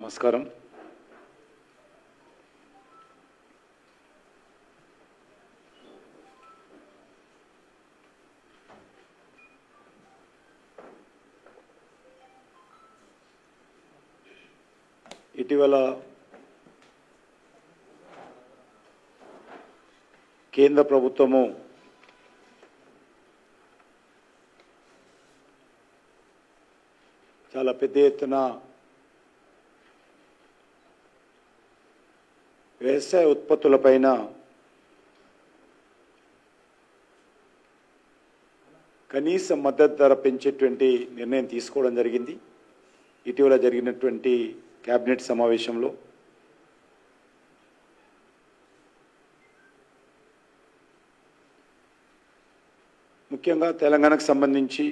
నమస్కారం ఇటీవల కేంద్ర ప్రభుత్వము చాలా పెద్ద ఎత్తున వ్యవసాయ ఉత్పత్తులపైన కనీస మద్దతు ధర పెంచేటువంటి నిర్ణయం తీసుకోవడం జరిగింది ఇటీవల జరిగినటువంటి కేబినెట్ సమావేశంలో ముఖ్యంగా తెలంగాణకు సంబంధించి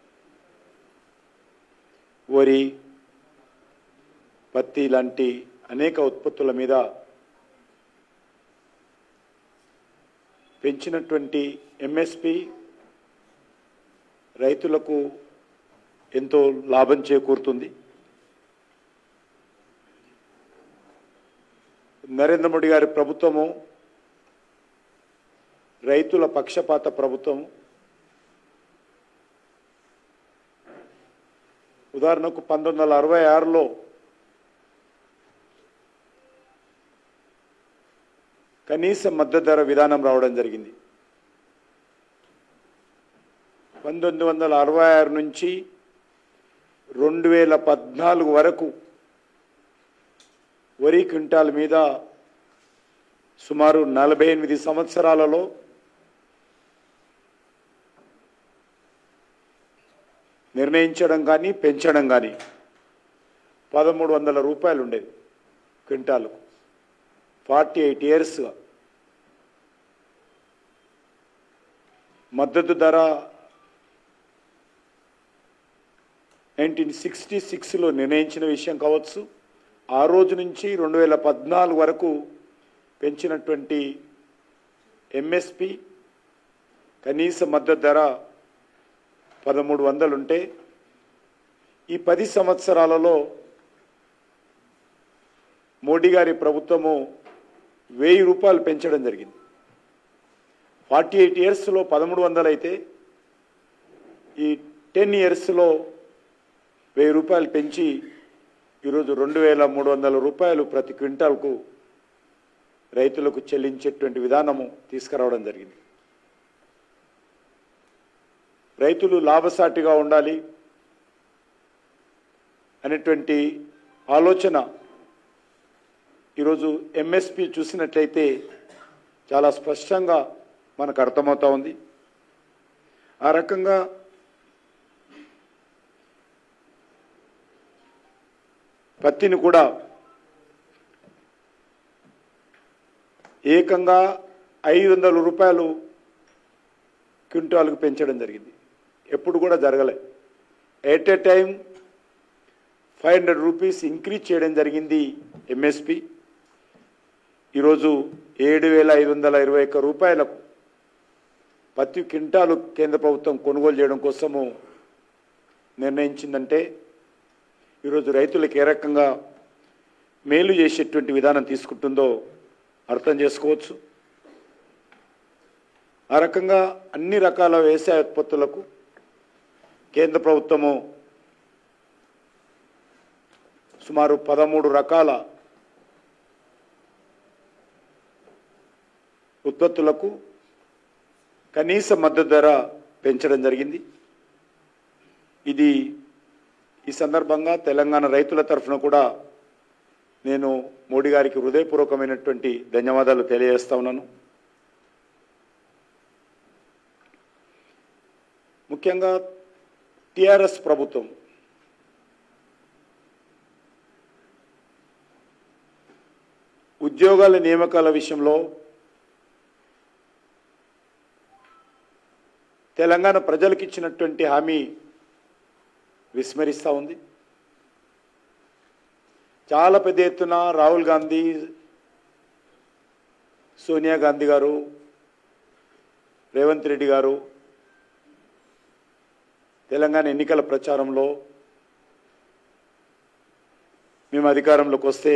వరి పత్తి లాంటి అనేక ఉత్పత్తుల మీద పెంచినటువంటి ఎంఎస్పి రైతులకు ఎంతో లాభం చేకూరుతుంది నరేంద్ర మోడీ గారి ప్రభుత్వము రైతుల పక్షపాత ప్రభుత్వం ఉదాహరణకు పంతొమ్మిది వందల అరవై ఆరులో కనీస మద్దతు ధర విధానం రావడం జరిగింది పంతొమ్మిది వందల అరవై ఆరు నుంచి రెండు వేల పద్నాలుగు వరకు వరి క్వింటాల్ మీద సుమారు నలభై ఎనిమిది సంవత్సరాలలో నిర్ణయించడం కానీ పెంచడం కానీ పదమూడు వందల రూపాయలు ఉండేది క్వింటాలకు ఫార్టీ ఎయిట్ ఇయర్స్గా మద్దతు ధర నైన్టీన్ సిక్స్టీ సిక్స్లో నిర్ణయించిన విషయం కావచ్చు ఆ రోజు నుంచి రెండు వేల పద్నాలుగు వరకు పెంచినటువంటి ఎంఎస్పి కనీస మద్దతు ధర పదమూడు వందలుంటే ఈ పది సంవత్సరాలలో మోడీ గారి ప్రభుత్వము వెయ్యి రూపాయలు పెంచడం జరిగింది ఫార్టీ ఎయిట్ ఇయర్స్లో పదమూడు వందలు అయితే ఈ టెన్ ఇయర్స్లో వెయ్యి రూపాయలు పెంచి ఈరోజు రెండు వేల మూడు వందల రూపాయలు ప్రతి క్వింటాల్కు రైతులకు చెల్లించేటువంటి విధానము తీసుకురావడం జరిగింది రైతులు లాభసాటిగా ఉండాలి అనేటువంటి ఆలోచన ఈరోజు ఎంఎస్పి చూసినట్లయితే చాలా స్పష్టంగా మనకు అర్థమవుతా ఉంది ఆ రకంగా పత్తిని కూడా ఏకంగా ఐదు వందల రూపాయలు క్వింటాల్కు పెంచడం జరిగింది ఎప్పుడు కూడా జరగలే at a time five hundred rupees increase చేయడం జరిగింది ఎంఎస్పి ఈరోజు ఏడు వేల ఐదు వందల ఇరవై ఒక్క రూపాయలకు పత్తి క్వింటాలు కేంద్ర ప్రభుత్వం కొనుగోలు చేయడం కోసము నిర్ణయించిందంటే ఈరోజు రైతులకు ఏ రకంగా మేలు చేసేటువంటి విధానం తీసుకుంటుందో అర్థం చేసుకోవచ్చు ఆ రకంగా అన్ని రకాల వ్యవసాయ ఉత్పత్తులకు కేంద్ర ప్రభుత్వము సుమారు పదమూడు రకాల ఉత్పత్తులకు కనీస మద్దతు ధర పెంచడం జరిగింది ఇది ఈ సందర్భంగా తెలంగాణ రైతుల తరఫున కూడా నేను మోడీ గారికి హృదయపూర్వకమైనటువంటి ధన్యవాదాలు తెలియజేస్తా ఉన్నాను ముఖ్యంగా టిఆర్ఎస్ ప్రభుత్వం ఉద్యోగాల నియామకాల విషయంలో తెలంగాణ ప్రజలకు ఇచ్చినటువంటి హామీ విస్మరిస్తూ ఉంది చాలా పెద్ద ఎత్తున రాహుల్ గాంధీ సోనియా గాంధీ గారు రేవంత్ రెడ్డి గారు తెలంగాణ ఎన్నికల ప్రచారంలో మేము అధికారంలోకి వస్తే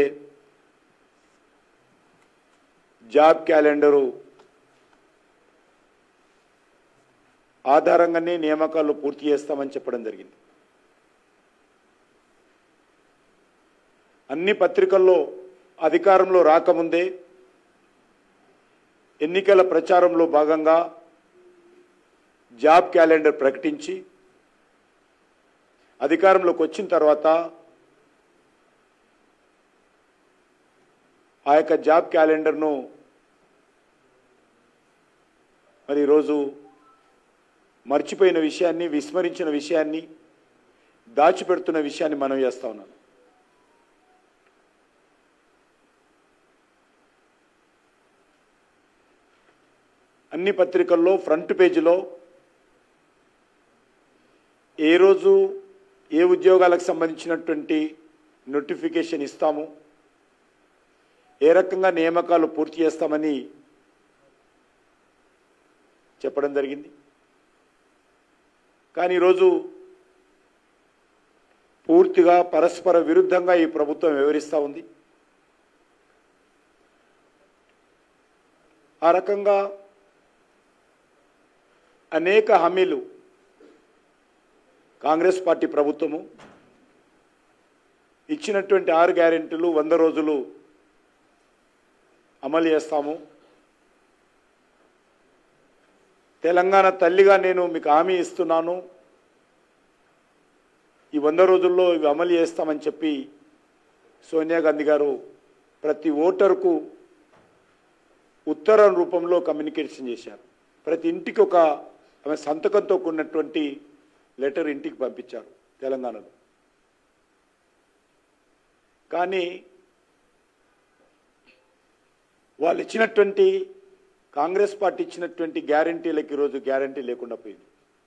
జాబ్ క్యాలెండరు ఆధారంగానే నియామకాలు పూర్తి చేస్తామని చెప్పడం జరిగింది అన్ని పత్రికల్లో అధికారంలో రాకముందే ఎన్నికల ప్రచారంలో భాగంగా జాబ్ క్యాలెండర్ ప్రకటించి అధికారంలోకి వచ్చిన తర్వాత ఆ యొక్క జాబ్ క్యాలెండర్ను మరి ఈరోజు మర్చిపోయిన విషయాన్ని విస్మరించిన విషయాన్ని దాచిపెడుతున్న విషయాన్ని మనం చేస్తా ఉన్నాను అన్ని పత్రికల్లో ఫ్రంట్ పేజీలో ఏ రోజు ఏ ఉద్యోగాలకు సంబంధించినటువంటి నోటిఫికేషన్ ఇస్తాము ఏ రకంగా నియామకాలు పూర్తి చేస్తామని చెప్పడం జరిగింది కానీ ఈరోజు పూర్తిగా పరస్పర విరుద్ధంగా ఈ ప్రభుత్వం వివరిస్తూ ఉంది ఆ రకంగా అనేక హామీలు కాంగ్రెస్ పార్టీ ప్రభుత్వము ఇచ్చినటువంటి ఆరు గ్యారెంటీలు వంద రోజులు అమలు చేస్తాము తెలంగాణ తల్లిగా నేను మీకు హామీ ఇస్తున్నాను ఈ వంద రోజుల్లో ఇవి అమలు చేస్తామని చెప్పి సోనియా గాంధీ గారు ప్రతి ఓటరుకు ఉత్తరం రూపంలో కమ్యూనికేషన్ చేశారు ప్రతి ఇంటికి ఒక ఆమె సంతకంతో కూడినటువంటి లెటర్ ఇంటికి పంపించారు తెలంగాణలో కానీ వాళ్ళు ఇచ్చినటువంటి కాంగ్రెస్ పార్టీ ఇచ్చినటువంటి గ్యారంటీలకు ఈరోజు గ్యారంటీ లేకుండా పోయింది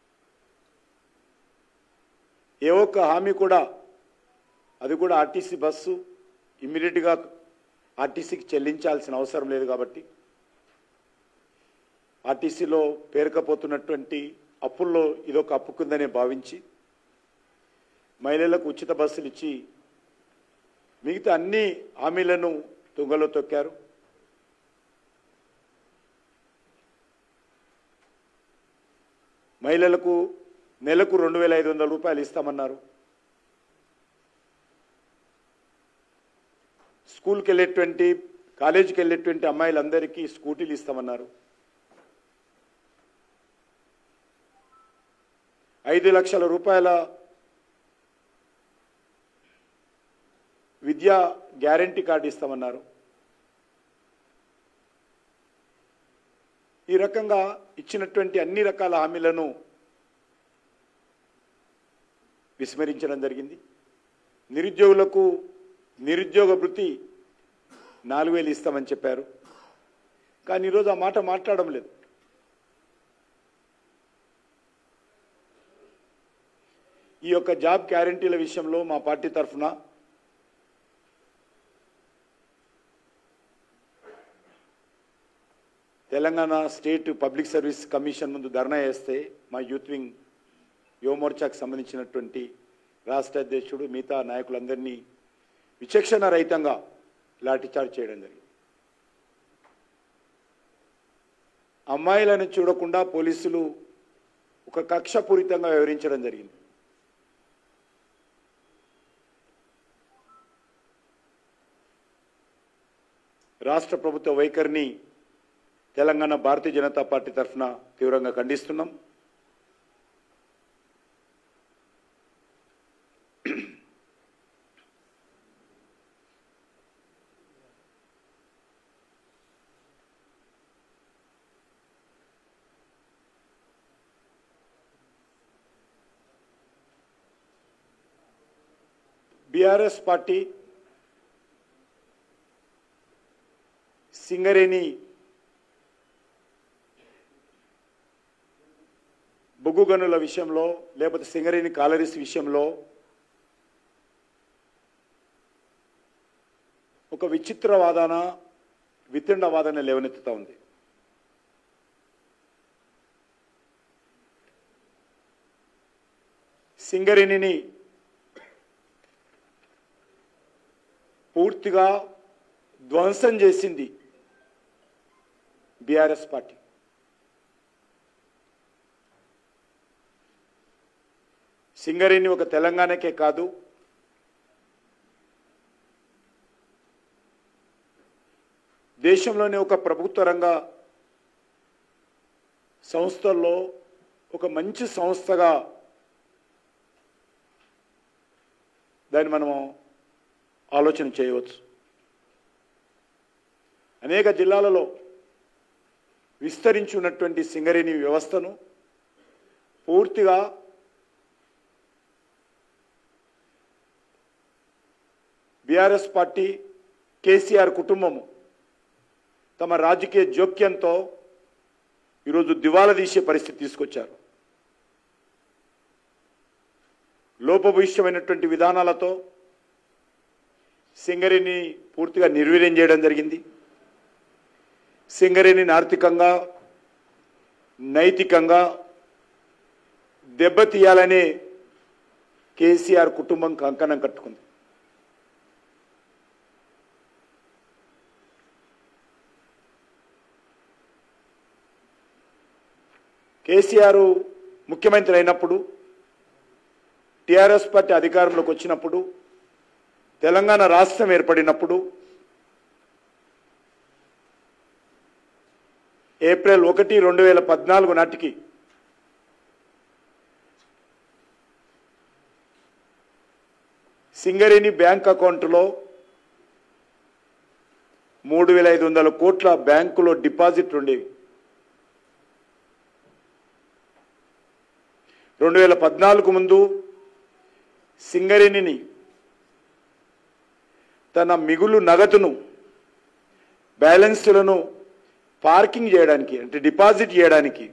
ఏ ఒక్క హామీ కూడా అది కూడా ఆర్టీసీ బస్సు ఇమ్మీడియట్గా ఆర్టీసీకి చెల్లించాల్సిన అవసరం లేదు కాబట్టి ఆర్టీసీలో పేరుకపోతున్నటువంటి అప్పుల్లో ఇదొక అప్పు కిందనే భావించి మహిళలకు ఉచిత బస్సులు ఇచ్చి మిగతా అన్ని హామీలను తుంగలో తొక్కారు మహిళలకు నెలకు రెండు వేల ఐదు వందల రూపాయలు ఇస్తామన్నారు స్కూల్కి వెళ్ళేటువంటి కాలేజీకి వెళ్ళేటువంటి అమ్మాయిలందరికీ స్కూటీలు ఇస్తామన్నారు ఐదు లక్షల రూపాయల విద్యా గ్యారంటీ కార్డు ఇస్తామన్నారు ఈ రకంగా ఇచ్చినటువంటి అన్ని రకాల హామీలను విస్మరించడం జరిగింది నిరుద్యోగులకు నిరుద్యోగ వృత్తి నాలుగు వేలు ఇస్తామని చెప్పారు కానీ ఈరోజు ఆ మాట మాట్లాడడం లేదు ఈ యొక్క జాబ్ గ్యారంటీల విషయంలో మా పార్టీ తరఫున Telangana state public service commission ముందు ధర్నా చేస్తే మా యూత్ వింగ్ యువమోర్చాకు సంబంధించినటువంటి రాష్ట్ర అధ్యక్షుడు మిగతా నాయకులందరినీ విచక్షణ రహితంగా లాఠీచార్జ్ చేయడం జరిగింది అమ్మాయిలను చూడకుండా పోలీసులు ఒక కక్షపూరితంగా వివరించడం జరిగింది రాష్ట్ర ప్రభుత్వ వైఖరిని తెలంగాణ భారతీయ జనతా పార్టీ తరఫున తీవ్రంగా ఖండిస్తున్నాం బీఆర్ఎస్ పార్టీ సింగరేణి బొగ్గు గనుల విషయంలో లేకపోతే సింగరేణి కాలరీస్ విషయంలో ఒక విచిత్ర వాదన వితండ వాదన లేవనెత్తుతా ఉంది సింగరేణిని పూర్తిగా ధ్వంసం చేసింది బీఆర్ఎస్ పార్టీ సింగరేణి ఒక తెలంగాణకే కాదు దేశంలోనే ఒక ప్రభుత్వ రంగ సంస్థల్లో ఒక మంచి సంస్థగా దాన్ని మనము ఆలోచన చేయవచ్చు అనేక జిల్లాలలో విస్తరించి ఉన్నటువంటి సింగరేణి వ్యవస్థను పూర్తిగా బీఆర్ఎస్ పార్టీ కేసీఆర్ కుటుంబము తమ రాజకీయ జోక్యంతో ఈరోజు దివాలా తీసే పరిస్థితి తీసుకొచ్చారు లోపభూయిష్టమైనటువంటి విధానాలతో సింగరేణిని పూర్తిగా నిర్వీర్యం చేయడం జరిగింది సింగరేణిని ఆర్థికంగా నైతికంగా దెబ్బతీయాలనే కేసీఆర్ కుటుంబం కంకణం కట్టుకుంది కేసీఆర్ ముఖ్యమంత్రి అయినప్పుడు టీఆర్ఎస్ పార్టీ అధికారంలోకి వచ్చినప్పుడు తెలంగాణ రాష్ట్రం ఏర్పడినప్పుడు ఏప్రిల్ ఒకటి రెండు వేల పద్నాలుగు నాటికి సింగరేణి బ్యాంక్ అకౌంట్లో మూడు వేల ఐదు వందల కోట్ల బ్యాంకులో డిపాజిట్లు ఉండేవి రెండు వేల పద్నాలుగు ముందు సింగరేణిని తన మిగులు నగదును బ్యాలెన్స్లను పార్కింగ్ చేయడానికి అంటే డిపాజిట్ చేయడానికి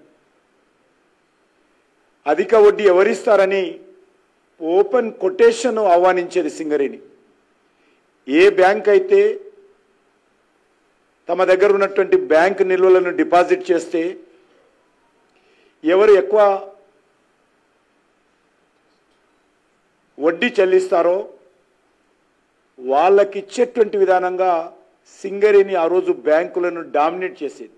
అధిక వడ్డీ ఎవరిస్తారని ఓపెన్ కొటేషన్ ఆహ్వానించేది సింగరేణి ఏ బ్యాంక్ అయితే తమ దగ్గర ఉన్నటువంటి బ్యాంక్ నిల్వలను డిపాజిట్ చేస్తే ఎవరు ఎక్కువ వడ్డీ చెల్లిస్తారో వాళ్ళకి ఇచ్చేటువంటి విధానంగా సింగరేణి ఆ రోజు బ్యాంకులను డామినేట్ చేసేది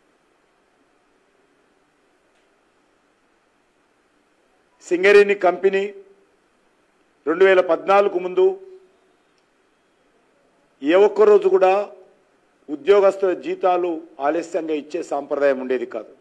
సింగరేణి కంపెనీ రెండు వేల పద్నాలుగు ముందు ఏ ఒక్క రోజు కూడా ఉద్యోగస్తుల జీతాలు ఆలస్యంగా ఇచ్చే సాంప్రదాయం ఉండేది కాదు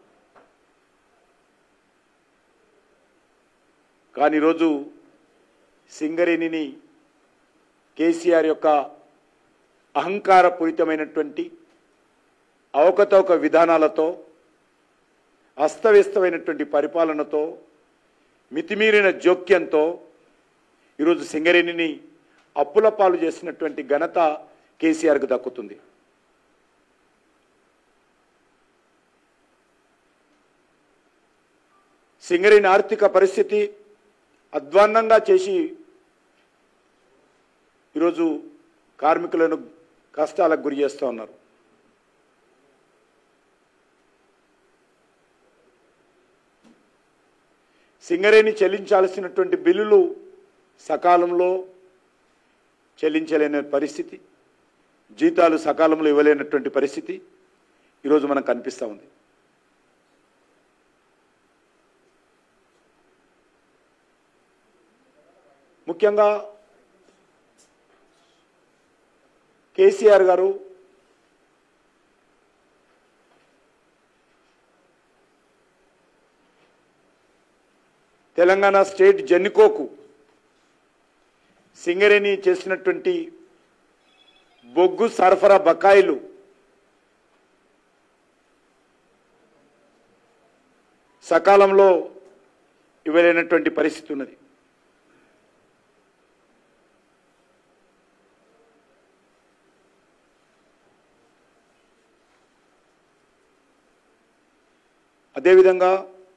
కానీ ఈరోజు సింగరేణిని కేసీఆర్ యొక్క అహంకారపూరితమైనటువంటి అవకతవక విధానాలతో అస్తవ్యస్తమైనటువంటి పరిపాలనతో మితిమీరిన జోక్యంతో ఈరోజు సింగరేణిని అప్పుల పాలు చేసినటువంటి ఘనత కేసీఆర్కు దక్కుతుంది సింగరేణి ఆర్థిక పరిస్థితి అధ్వాన్నంగా చేసి ఈరోజు కార్మికులను కష్టాలకు గురి చేస్తూ ఉన్నారు సింగరేణి చెల్లించాల్సినటువంటి బిల్లులు సకాలంలో చెల్లించలేని పరిస్థితి జీతాలు సకాలంలో ఇవ్వలేనటువంటి పరిస్థితి ఈరోజు మనకు కనిపిస్తూ ఉంది ముఖ్యంగా కేసీఆర్ గారు తెలంగాణ స్టేట్ జెన్కోకు సింగరేణి చేసినటువంటి బొగ్గు సరఫరా బకాయిలు సకాలంలో ఇవ్వలేనటువంటి పరిస్థితి ఉన్నది అదేవిధంగా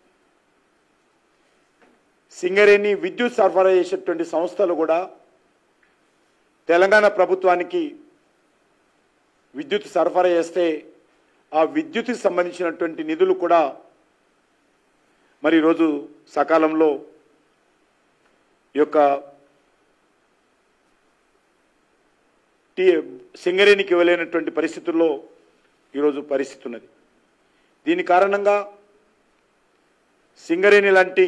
సింగరేణి విద్యుత్ సరఫరా చేసేటువంటి సంస్థలు కూడా తెలంగాణ ప్రభుత్వానికి విద్యుత్ సరఫరా చేస్తే ఆ విద్యుత్కి సంబంధించినటువంటి నిధులు కూడా మరి ఈరోజు సకాలంలో ఈ యొక్క టీ సింగరేణికి ఇవ్వలేనటువంటి పరిస్థితుల్లో ఈరోజు పరిస్థితి ఉన్నది దీని కారణంగా సింగరేణి లాంటి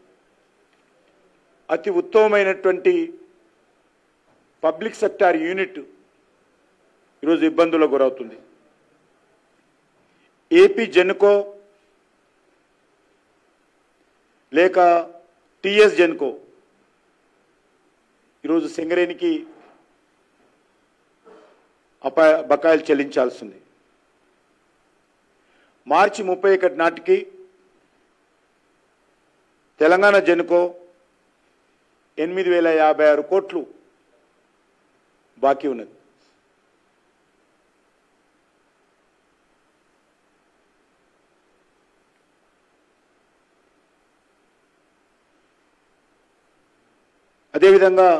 అతి ఉత్తమమైనటువంటి పబ్లిక్ సెక్టార్ యూనిట్ ఈరోజు ఇబ్బందులకు గురవుతుంది ఏపీ జెన్కో లేక టిఎస్ జెన్కో ఈరోజు సింగరేణికి అపాయ బకాయిలు చెల్లించాల్సింది మార్చి ముప్పై ఒకటి నాటికి తెలంగాణ జెన్కో ఎనిమిది వేల యాభై ఆరు కోట్లు బాకీ ఉన్నది అదేవిధంగా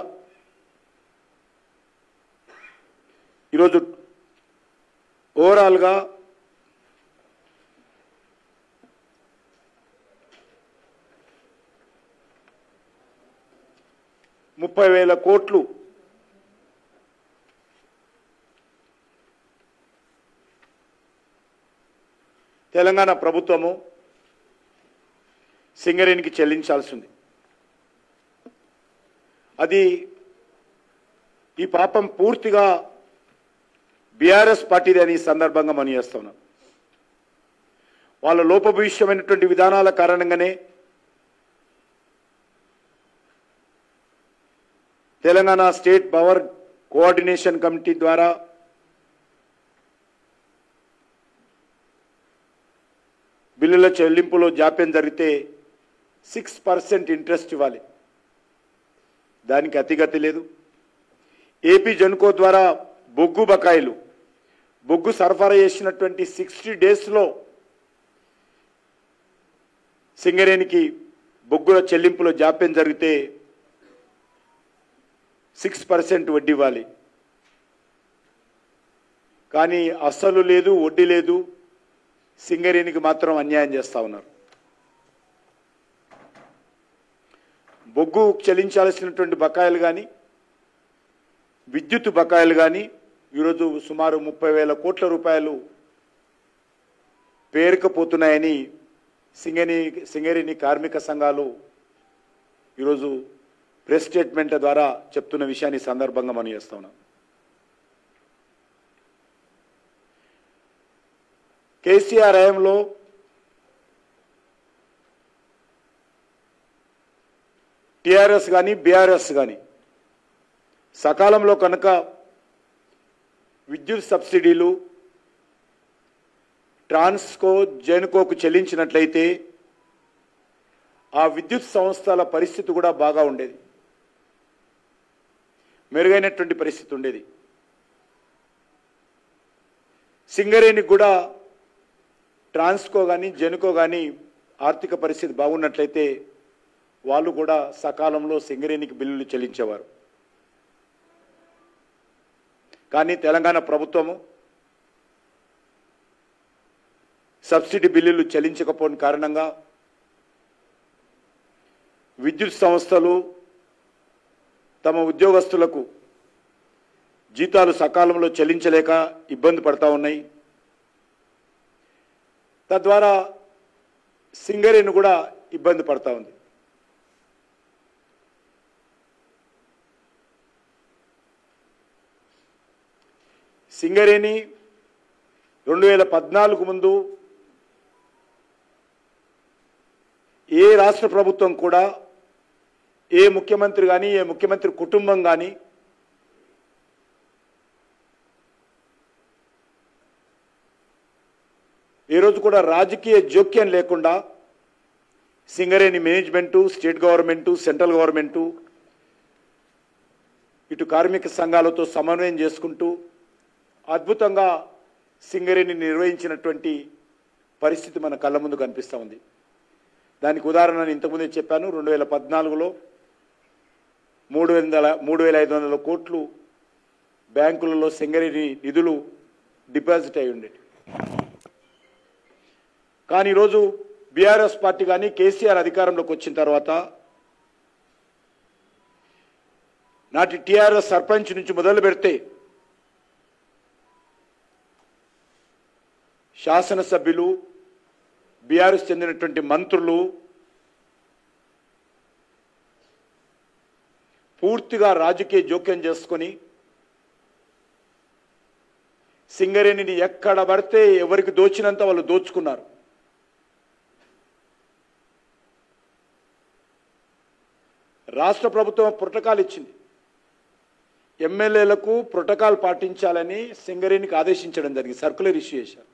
ఈరోజు ఓవరాల్గా ముప్పై వేల కోట్లు తెలంగాణ ప్రభుత్వము సింగరేణికి చెల్లించాల్సి ఉంది అది ఈ పాపం పూర్తిగా బీఆర్ఎస్ పార్టీది అని ఈ సందర్భంగా మనం చేస్తున్నాం వాళ్ళ లోపభవిష్యమైనటువంటి విధానాల కారణంగానే Telangana state power coordination committee ద్వారా బిల్లుల చెల్లింపులో జాప్యం జరిగితే సిక్స్ పర్సెంట్ ఇంట్రెస్ట్ ఇవ్వాలి దానికి అతిగతి లేదు ఏపీ జనుకో ద్వారా బొగ్గు బకాయిలు బొగ్గు సరఫరా చేసినటువంటి సిక్స్టీ డేస్లో సింగరేణికి బొగ్గుల చెల్లింపులో జాప్యం జరిగితే సిక్స్ పర్సెంట్ వడ్డీ ఇవ్వాలి కానీ అస్సలు లేదు వడ్డీ లేదు సింగరేణికి మాత్రం అన్యాయం చేస్తా ఉన్నారు బొగ్గు చెల్లించాల్సినటువంటి బకాయిలు కానీ విద్యుత్ బకాయిలు కానీ ఈరోజు సుమారు ముప్పై వేల కోట్ల రూపాయలు పేరుకపోతున్నాయని సింగరేణి సింగరేణి కార్మిక సంఘాలు ఈరోజు ప్రెస్ స్టేట్మెంట్ ద్వారా చెప్తున్న విషయాన్ని ఈ సందర్భంగా మనం చేస్తా ఉన్నాం కేసీఆర్ హయాంలో టిఆర్ఎస్ కానీ బీఆర్ఎస్ కానీ సకాలంలో కనుక విద్యుత్ సబ్సిడీలు ట్రాన్స్కో జెన్కోకు చెల్లించినట్లయితే ఆ విద్యుత్ సంస్థల పరిస్థితి కూడా బాగా ఉండేది మెరుగైనటువంటి పరిస్థితి ఉండేది సింగరేణికి కూడా ట్రాన్స్కో కానీ జెన్కో కానీ ఆర్థిక పరిస్థితి బాగున్నట్లయితే వాళ్ళు కూడా సకాలంలో సింగరేణికి బిల్లులు చెల్లించేవారు కానీ తెలంగాణ ప్రభుత్వము సబ్సిడీ బిల్లులు చెల్లించకపోని కారణంగా విద్యుత్ సంస్థలు తమ ఉద్యోగస్తులకు జీతాలు సకాలంలో చెల్లించలేక ఇబ్బంది పడతా ఉన్నాయి తద్వారా సింగరేణి కూడా ఇబ్బంది పడతా ఉంది సింగరేణి రెండు వేల పద్నాలుగు ముందు ఏ రాష్ట్ర ప్రభుత్వం కూడా ఏ ముఖ్యమంత్రి కానీ ఏ ముఖ్యమంత్రి కుటుంబం కానీ ఈ రోజు కూడా రాజకీయ జోక్యం లేకుండా Singareni management state government central government ఇటు కార్మిక సంఘాలతో సమన్వయం చేసుకుంటూ అద్భుతంగా సింగరేణి నిర్వహించినటువంటి పరిస్థితి మన కళ్ళ ముందు కనిపిస్తూ ఉంది దానికి ఉదాహరణ నేను ఇంతకుముందే చెప్పాను రెండు వేల పద్నాలుగులో మూడు వందల మూడు వేల ఐదు వందల కోట్లు బ్యాంకులలో సింగరేణి నిధులు డిపాజిట్ అయి ఉండేవి కానీ ఈరోజు బీఆర్ఎస్ పార్టీ కానీ కేసీఆర్ అధికారంలోకి వచ్చిన తర్వాత నాటి టీఆర్ఎస్ సర్పంచ్ నుంచి మొదలు పెడితే శాసనసభ్యులు బీఆర్ఎస్ చెందినటువంటి మంత్రులు పూర్తిగా రాజకీయ జోక్యం చేసుకొని సింగరేణిని ఎక్కడ పడితే ఎవరికి దోచినంత వాళ్ళు దోచుకున్నారు రాష్ట్ర ప్రభుత్వం ప్రోటోకాల్ ఇచ్చింది ఎమ్మెల్యేలకు ప్రోటోకాల్ పాటించాలని సింగరేణికి ఆదేశించడం జరిగింది సర్కులర్ ఇష్యూ చేశారు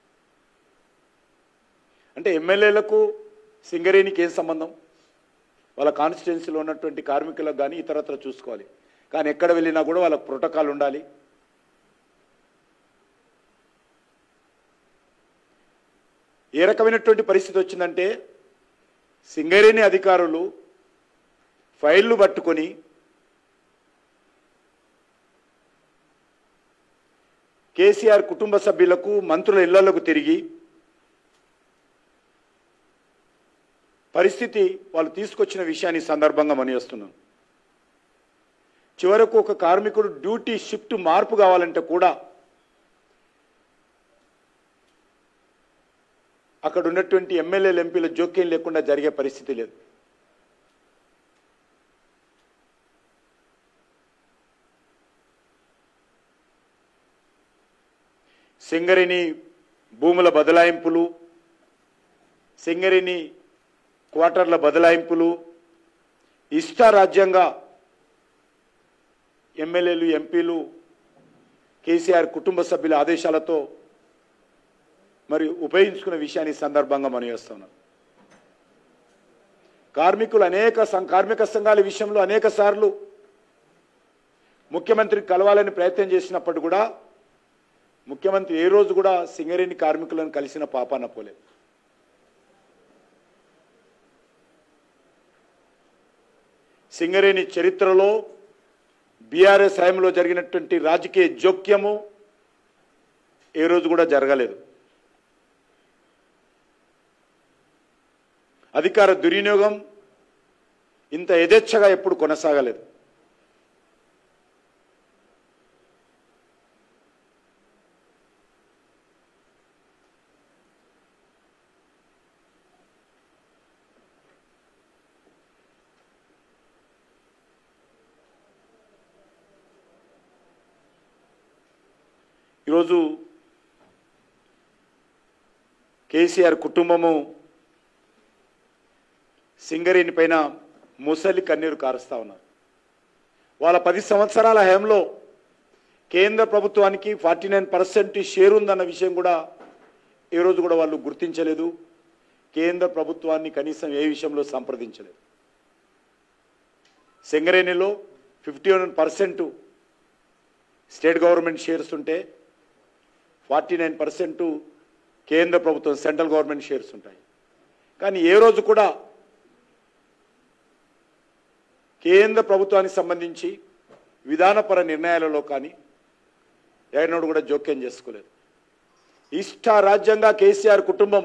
అంటే ఎమ్మెల్యేలకు సింగరేణికి ఏం సంబంధం వాళ్ళ కాన్స్టిట్యున్సీలో ఉన్నటువంటి కార్మికులకు కానీ ఇతరత్ర చూసుకోవాలి కానీ ఎక్కడ వెళ్ళినా కూడా వాళ్ళకి ప్రోటోకాల్ ఉండాలి ఏ రకమైనటువంటి పరిస్థితి వచ్చిందంటే సింగరేణి అధికారులు ఫైళ్లు పట్టుకొని కేసీఆర్ కుటుంబ సభ్యులకు మంత్రుల ఇళ్లకు తిరిగి పరిస్థితి వాళ్ళు తీసుకొచ్చిన విషయాన్ని ఈ సందర్భంగా మనిస్తున్నాం చివరకు ఒక కార్మికుడు డ్యూటీ షిఫ్ట్ మార్పు కావాలంటే కూడా అక్కడ ఉన్నటువంటి ఎమ్మెల్యేలు ఎంపీల జోక్యం లేకుండా జరిగే పరిస్థితి లేదు సింగరేణి భూముల బదలాయింపులు సింగరేణి క్వార్టర్ల బదలాయింపులు ఇష్టారాజ్యంగా ఎమ్మెల్యేలు ఎంపీలు కేసీఆర్ కుటుంబ సభ్యుల ఆదేశాలతో మరి ఉపయోగించుకున్న విషయాన్ని ఈ సందర్భంగా మనం చేస్తున్నాం కార్మికులు అనేక సం- కార్మిక సంఘాల విషయంలో అనేక సార్లు ముఖ్యమంత్రికి కలవాలని ప్రయత్నం చేసినప్పుడు కూడా ముఖ్యమంత్రి ఏ రోజు కూడా సింగరేణి కార్మికులను కలిసిన పాపాన పోలేదు సింగరేణి చరిత్రలో బీఆర్ఎస్ హయాంలో జరిగినటువంటి రాజకీయ జోక్యము ఏ రోజు కూడా జరగలేదు అధికార దుర్వినియోగం ఇంత యథేచ్ఛగా ఎప్పుడు కొనసాగలేదు ఈరోజు కేసీఆర్ కుటుంబము సింగరేణి పైన ముసలి కన్నీరు కారుస్తా ఉన్నారు వాళ్ళ పది సంవత్సరాల హయాంలో కేంద్ర ప్రభుత్వానికి ఫార్టీ నైన్ పర్సెంట్ షేర్ ఉందన్న విషయం కూడా ఈ రోజు కూడా వాళ్ళు గుర్తించలేదు కేంద్ర ప్రభుత్వాన్ని కనీసం ఏ విషయంలో సంప్రదించలేదు సింగరేణిలో fifty one percent state government shares ఉంటే ఫార్టీ నైన్ పర్సెంట్ కేంద్ర ప్రభుత్వం సెంట్రల్ గవర్నమెంట్ షేర్స్ ఉంటాయి కానీ ఏ రోజు కూడా కేంద్ర ప్రభుత్వానికి సంబంధించి విధానపర నిర్ణయాలలో కానీ ఎవరినోడు కూడా జోక్యం చేసుకోలేదు ఇష్టారాజ్యంగా కేసీఆర్ కుటుంబము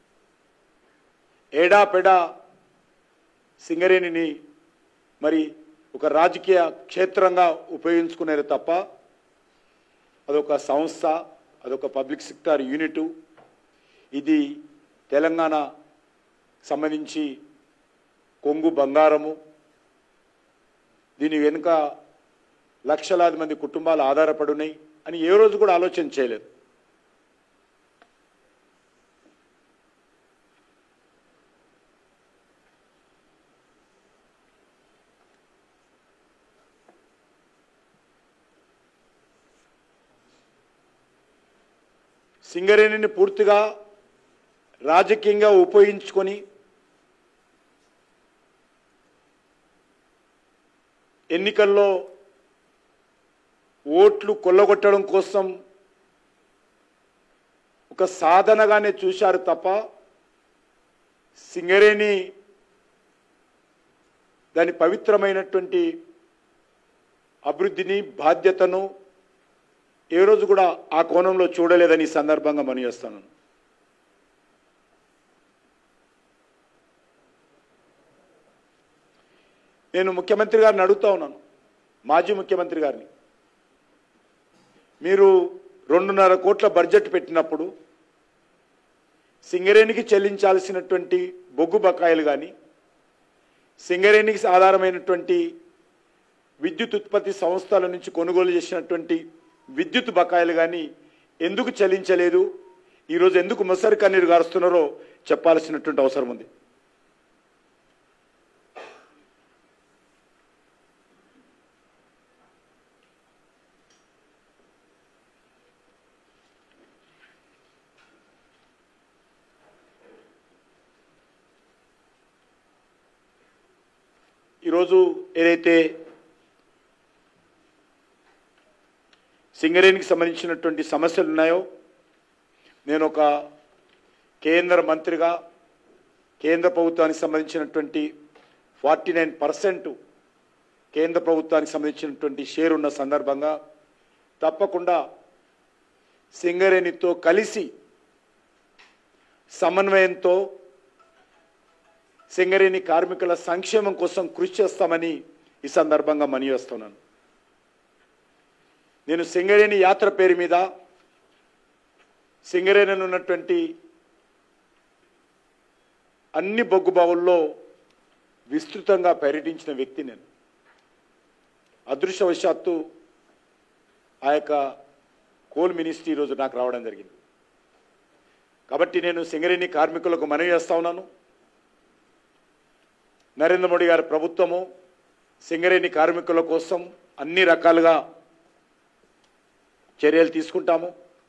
ఏడా పెడా సింగరేణిని మరి ఒక రాజకీయ క్షేత్రంగా ఉపయోగించుకునేది తప్ప అదొక సంస్థ అదొక పబ్లిక్ సెక్టార్ యూనిటు ఇది తెలంగాణ సంబంధించి కొంగు బంగారము దీని వెనుక లక్షలాది మంది కుటుంబాలు ఆధారపడి ఉన్నాయి అని ఏ రోజు కూడా ఆలోచన చేయలేదు సింగరేణిని పూర్తిగా రాజకీయంగా ఉపయోగించుకొని ఎన్నికల్లో ఓట్లు కొల్లగొట్టడం కోసం ఒక సాధనగానే చూశారు తప్ప సింగరేణి దాని పవిత్రమైనటువంటి అభివృద్ధిని బాధ్యతను ఏ రోజు కూడా ఆ కోణంలో చూడలేదని ఈ సందర్భంగా మనం చేస్తాను నేను ముఖ్యమంత్రి గారిని అడుగుతా ఉన్నాను మాజీ ముఖ్యమంత్రి గారిని మీరు రెండున్నర కోట్ల బడ్జెట్ పెట్టినప్పుడు సింగరేణికి చెల్లించాల్సినటువంటి బొగ్గు బకాయిలు కానీ సింగరేణికి ఆధారమైనటువంటి విద్యుత్ ఉత్పత్తి సంస్థల నుంచి కొనుగోలు చేసినటువంటి విద్యుత్ బకాయిలు కానీ ఎందుకు చెల్లించలేదు ఈరోజు ఎందుకు మొసరి కన్నీరు గారుస్తున్నారో చెప్పాల్సినటువంటి అవసరం ఉంది ఈరోజు ఏదైతే సింగరేణికి సంబంధించినటువంటి సమస్యలు ఉన్నాయో నేను ఒక కేంద్ర మంత్రిగా కేంద్ర ప్రభుత్వానికి సంబంధించినటువంటి ఫార్టీ నైన్ పర్సెంట్ కేంద్ర ప్రభుత్వానికి సంబంధించినటువంటి షేర్ ఉన్న సందర్భంగా తప్పకుండా సింగరేణితో కలిసి సమన్వయంతో సింగరేణి కార్మికుల సంక్షేమం కోసం కృషి చేస్తామని ఈ సందర్భంగా మనవి చేస్తున్నాను నేను సింగరేణి యాత్ర పేరు మీద సింగరేణిలో ఉన్నటువంటి అన్ని బొగ్గు బావుల్లో విస్తృతంగా పర్యటించిన వ్యక్తి నేను అదృష్టవశాత్తు ఆ యొక్క కోల్ మినిస్ట్రీ ఈరోజు నాకు రావడం జరిగింది కాబట్టి నేను సింగరేణి కార్మికులకు మనవి చేస్తా ఉన్నాను నరేంద్ర మోడీ గారి ప్రభుత్వము సింగరేణి కార్మికుల కోసం అన్ని రకాలుగా చర్యలు తీసుకుంటాము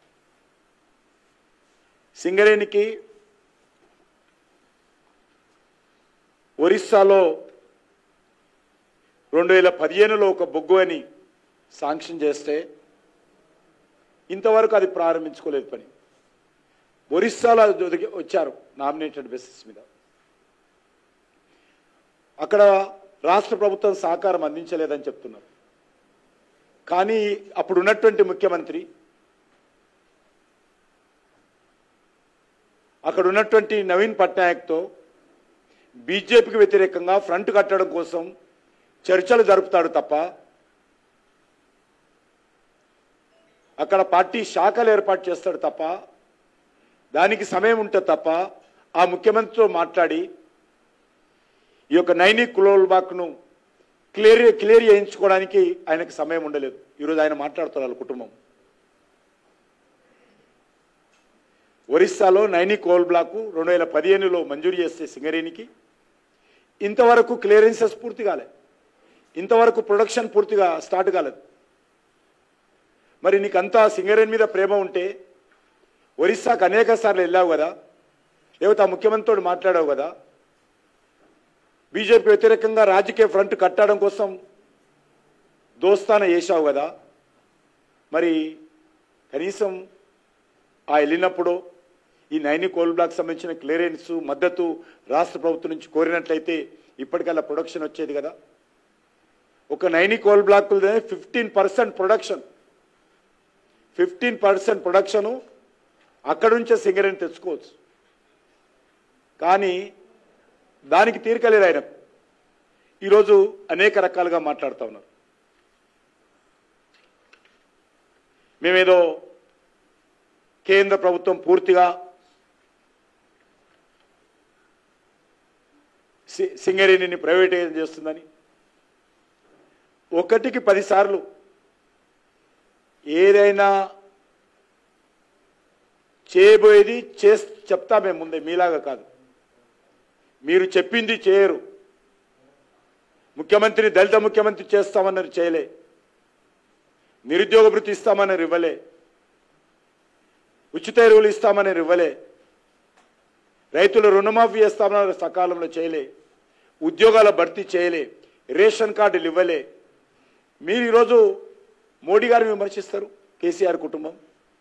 సింగరేణికి ఒరిస్సాలో రెండు వేల పదిహేనులో ఒక బొగ్గు అని శాంక్షన్ చేస్తే ఇంతవరకు అది ప్రారంభించుకోలేదు పని ఒరిస్సాలో అది ఒదిగి- వచ్చారు నామినేటెడ్ బేసిస్ మీద అక్కడ రాష్ట్ర ప్రభుత్వం సహకారం అందించలేదని చెప్తున్నారు కానీ అప్పుడు ఉన్నటువంటి ముఖ్యమంత్రి అక్కడ ఉన్నటువంటి నవీన్ పట్నాయక్తో బీజేపీకి వ్యతిరేకంగా ఫ్రంట్ కట్టడం కోసం చర్చలు జరుపుతాడు తప్ప అక్కడ పార్టీ శాఖలు ఏర్పాటు చేస్తాడు తప్ప దానికి సమయం ఉంటుంది తప్ప ఆ ముఖ్యమంత్రితో మాట్లాడి ఈ యొక్క నైని కులోల్బాక్ను క్లియర్ క్లియర్ చేయించుకోవడానికి ఆయనకు సమయం ఉండలేదు ఈరోజు ఆయన మాట్లాడుతున్నారు వాళ్ళ కుటుంబం ఒరిస్సాలో నైని కోల్ బ్లాక్ రెండు వేల పదిహేనులో మంజూరు చేస్తే సింగరేణికి ఇంతవరకు క్లియరెన్సెస్ పూర్తి కాలే ఇంతవరకు ప్రొడక్షన్ పూర్తిగా స్టార్ట్ కాలేదు మరి నీకంతా సింగరేణి మీద ప్రేమ ఉంటే ఒరిస్సాకు అనేక సార్లు వెళ్ళావు కదా లేకపోతే ఆ ముఖ్యమంత్రితో మాట్లాడావు కదా బీజేపీ వ్యతిరేకంగా రాజకీయ ఫ్రంట్ కట్టడం కోసం దోస్తాన చేశావు కదా మరి కనీసం ఆ వెళ్ళినప్పుడు ఈ నైని కోల్ బ్లాక్ సంబంధించిన క్లియరెన్స్ మద్దతు రాష్ట్ర ప్రభుత్వం నుంచి కోరినట్లయితే ఇప్పటికల్లా ప్రొడక్షన్ వచ్చేది కదా ఒక Naini coal block fifteen percent production fifteen percent production అక్కడి నుంచే సింగరేణి తెచ్చుకోవచ్చు కానీ దానికి తీరికలేదు ఆయన ఈరోజు అనేక రకాలుగా మాట్లాడుతూ ఉన్నారు మేమేదో కేంద్ర ప్రభుత్వం పూర్తిగా సి- సింగరేణిని ప్రైవేటైజ్ చేస్తుందని ఒకటికి పదిసార్లు ఏదైనా చేయబోయేది చే చెప్తా మేము ముందే మీలాగా కాదు మీరు చెప్పింది చేయరు ముఖ్యమంత్రి దళిత ముఖ్యమంత్రి చేస్తామన్నారు చేయలే నిరుద్యోగ భృతి ఇస్తామన్నారు ఇవ్వలే ఉచిత ఎరువులు ఇస్తామని ఇవ్వలే రైతులు రుణమాఫీ చేస్తామన్నారు సకాలంలో చేయలే ఉద్యోగాల భర్తీ చేయలే రేషన్ కార్డులు ఇవ్వలే మీరు ఈరోజు మోడీ గారిని విమర్శిస్తారు కేసీఆర్ కుటుంబం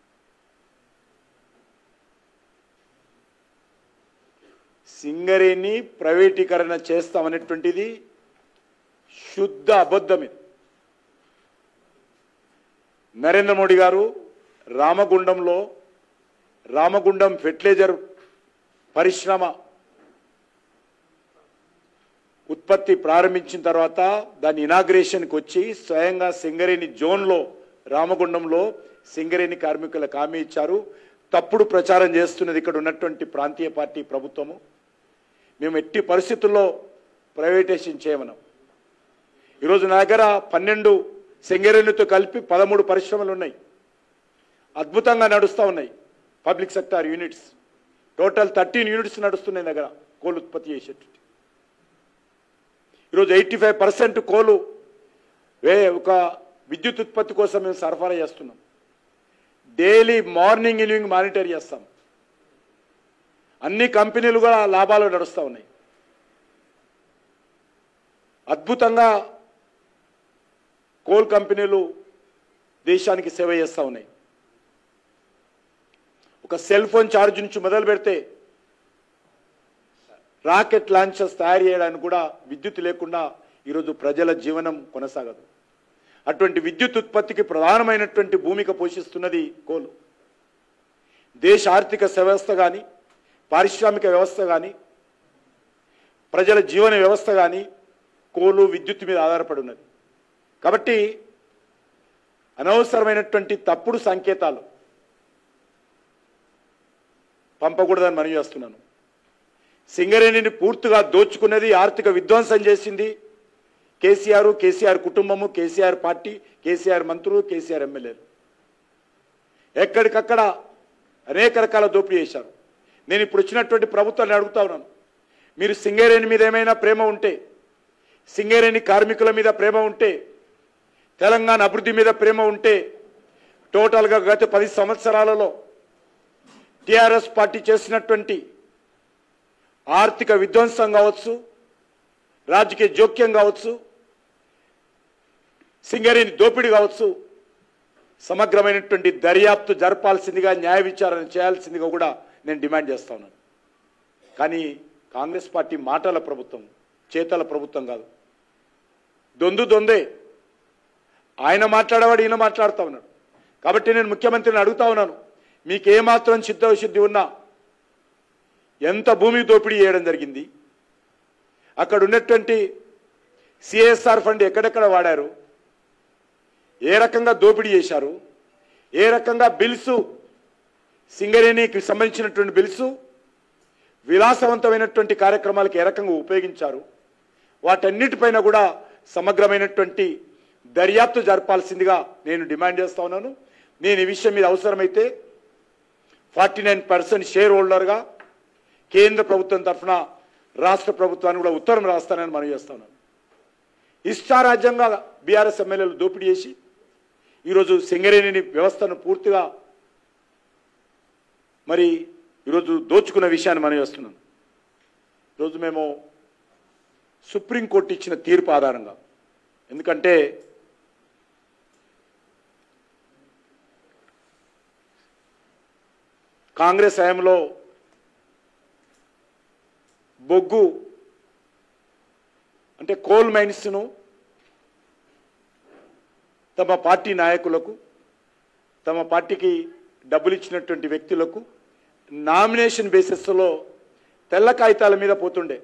సింగరేణి ప్రైవేటీకరణ చేస్తామనేటువంటిది శుద్ధ అబద్ధం ఇది నరేంద్ర మోడీ గారు రామగుండంలో రామగుండం ఫెర్టిలైజర్ పరిశ్రమ ఉత్పత్తి ప్రారంభించిన తర్వాత దాని ఇనాగ్రేషన్కి వచ్చి స్వయంగా సింగరేణి జోన్లో రామగుండంలో సింగరేణి కార్మికులకు హామీ ఇచ్చారు తప్పుడు ప్రచారం చేస్తున్నది ఇక్కడ ఉన్నటువంటి ప్రాంతీయ పార్టీ ప్రభుత్వము మేము ఎట్టి పరిస్థితుల్లో ప్రైవేటైజేషన్ చేయమన్నాం ఈరోజు నా దగ్గర పన్నెండు సింగరేణితో కలిపి పదమూడు పరిశ్రమలు ఉన్నాయి అద్భుతంగా నడుస్తూ ఉన్నాయి public sector units total thirteen units నడుస్తున్నాయి దగ్గర కోల్ ఉత్పత్తి చేసేటువంటి ఈరోజు ఎయిటీ ఫైవ్ పర్సెంట్ కోలు వే ఒక విద్యుత్ ఉత్పత్తి కోసం మేము సరఫరా చేస్తున్నాం డైలీ మార్నింగ్ ఈవినింగ్ మానిటర్ చేస్తాం అన్ని కంపెనీలు కూడా లాభాలు నడుస్తూ ఉన్నాయి అద్భుతంగా కోల్ కంపెనీలు దేశానికి సేవ చేస్తూ ఉన్నాయి ఒక సెల్ ఫోన్ ఛార్జ్ నుంచి మొదలు పెడితే రాకెట్ లాంచర్స్ తయారు చేయడానికి కూడా విద్యుత్ లేకుండా ఈరోజు ప్రజల జీవనం కొనసాగదు అటువంటి విద్యుత్ ఉత్పత్తికి ప్రధానమైనటువంటి భూమిక పోషిస్తున్నది కోలు దేశ ఆర్థిక వ్యవస్థ కానీ పారిశ్రామిక వ్యవస్థ కానీ ప్రజల జీవన వ్యవస్థ కానీ కోలు విద్యుత్ మీద ఆధారపడి ఉన్నది కాబట్టి అనవసరమైనటువంటి తప్పుడు సంకేతాలు పంపకూడదని మనవి చేస్తున్నాను సింగరేణిని పూర్తిగా దోచుకున్నది ఆర్థిక విధ్వంసం చేసింది కేసీఆర్ కేసీఆర్ కుటుంబము కేసీఆర్ పార్టీ కేసీఆర్ మంత్రులు కేసీఆర్ ఎమ్మెల్యేలు ఎక్కడికక్కడ అనేక రకాల దోపిడీ చేశారు నేను ఇప్పుడు వచ్చినటువంటి ప్రభుత్వాన్ని అడుగుతా ఉన్నాను మీరు సింగరేణి మీద ఏమైనా ప్రేమ ఉంటే సింగరేణి కార్మికుల మీద ప్రేమ ఉంటే తెలంగాణ అభివృద్ధి మీద ప్రేమ ఉంటే టోటల్గా గత పది సంవత్సరాలలో టిఆర్ఎస్ పార్టీ చేసినటువంటి ఆర్థిక విధ్వంసం కావచ్చు రాజకీయ జోక్యం కావచ్చు సింగరేణి దోపిడీ కావచ్చు సమగ్రమైనటువంటి దర్యాప్తు జరపాల్సిందిగా న్యాయ విచారణ చేయాల్సిందిగా కూడా నేను డిమాండ్ చేస్తా ఉన్నాను కానీ కాంగ్రెస్ పార్టీ మాటల ప్రభుత్వం చేతల ప్రభుత్వం కాదు దొందు దొందే ఆయన మాట్లాడేవాడు ఈయన మాట్లాడుతూ ఉన్నాడు కాబట్టి నేను ముఖ్యమంత్రిని అడుగుతా ఉన్నాను మీకు ఏమాత్రం చిత్తశుద్ధి ఉన్నా ఎంత భూమి దోపిడీ చేయడం జరిగింది అక్కడ ఉన్నటువంటి సిఎస్ఆర్ ఫండ్ ఎక్కడెక్కడ వాడారు ఏ రకంగా దోపిడీ చేశారు ఏ రకంగా బిల్స్ సింగరేణికి సంబంధించినటువంటి బిల్స్ విలాసవంతమైనటువంటి కార్యక్రమాలకు ఏ రకంగా ఉపయోగించారు వాటన్నిటిపైన కూడా సమగ్రమైనటువంటి దర్యాప్తు జరపాల్సిందిగా నేను డిమాండ్ చేస్తా ఉన్నాను నేను ఈ విషయం మీద అవసరమైతే ఫార్టీ నైన్ పర్సెంట్ షేర్ హోల్డర్గా కేంద్ర ప్రభుత్వం తరఫున రాష్ట్ర ప్రభుత్వాన్ని కూడా ఉత్తరం రాస్తానని మనం చేస్తున్నాను ఇష్టారాజ్యంగా బీఆర్ఎస్ ఎమ్మెల్యేలు దోపిడీ చేసి ఈరోజు సింగరేణిని వ్యవస్థను పూర్తిగా మరి ఈరోజు దోచుకున్న విషయాన్ని మనం చేస్తున్నాం ఈరోజు మేము సుప్రీంకోర్టు ఇచ్చిన తీర్పు ఆధారంగా ఎందుకంటే కాంగ్రెస్ హయాంలో బొగ్గు అంటే కోల్ మైన్స్ను తమ పార్టీ నాయకులకు తమ పార్టీకి డబ్బులు ఇచ్చినటువంటి వ్యక్తులకు నామినేషన్ బేసిస్లో తెల్ల కాగితాల మీద పోతుండే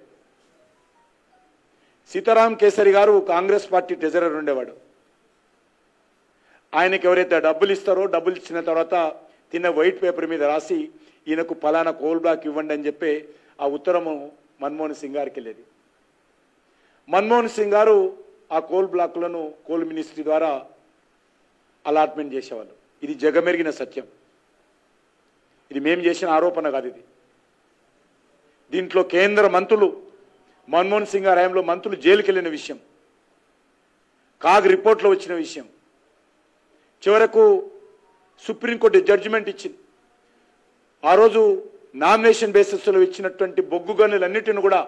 సీతారాం కేసరి గారు కాంగ్రెస్ పార్టీ ట్రెజరర్ ఉండేవాడు ఆయనకి ఎవరైతే డబ్బులు ఇస్తారో డబ్బులు ఇచ్చిన తర్వాత తిన్న వైట్ పేపర్ మీద రాసి ఈయనకు ఫలానా కోల్ బ్లాక్ ఇవ్వండి అని చెప్పి ఆ ఉత్తరము మన్మోహన్ సింగ్ గారికి వెళ్ళేది మన్మోహన్ సింగ్ గారు ఆ కోల్ బ్లాక్లను కోల్ మినిస్ట్రీ ద్వారా అలాట్మెంట్ చేసేవాళ్ళు ఇది జగమెరిగిన సత్యం ఇది మేము చేసిన ఆరోపణ కాదు ఇది దీంట్లో కేంద్ర మంత్రులు మన్మోహన్ సింగ్ గారి హయాంలో మంత్రులు జైలుకి వెళ్ళిన విషయం కాగ్ రిపోర్ట్లో వచ్చిన విషయం చివరకు సుప్రీంకోర్టు జడ్జిమెంట్ ఇచ్చింది ఆ రోజు నామినేషన్ బేసిస్లో ఇచ్చినటువంటి బొగ్గు గనులన్నిటిని కూడా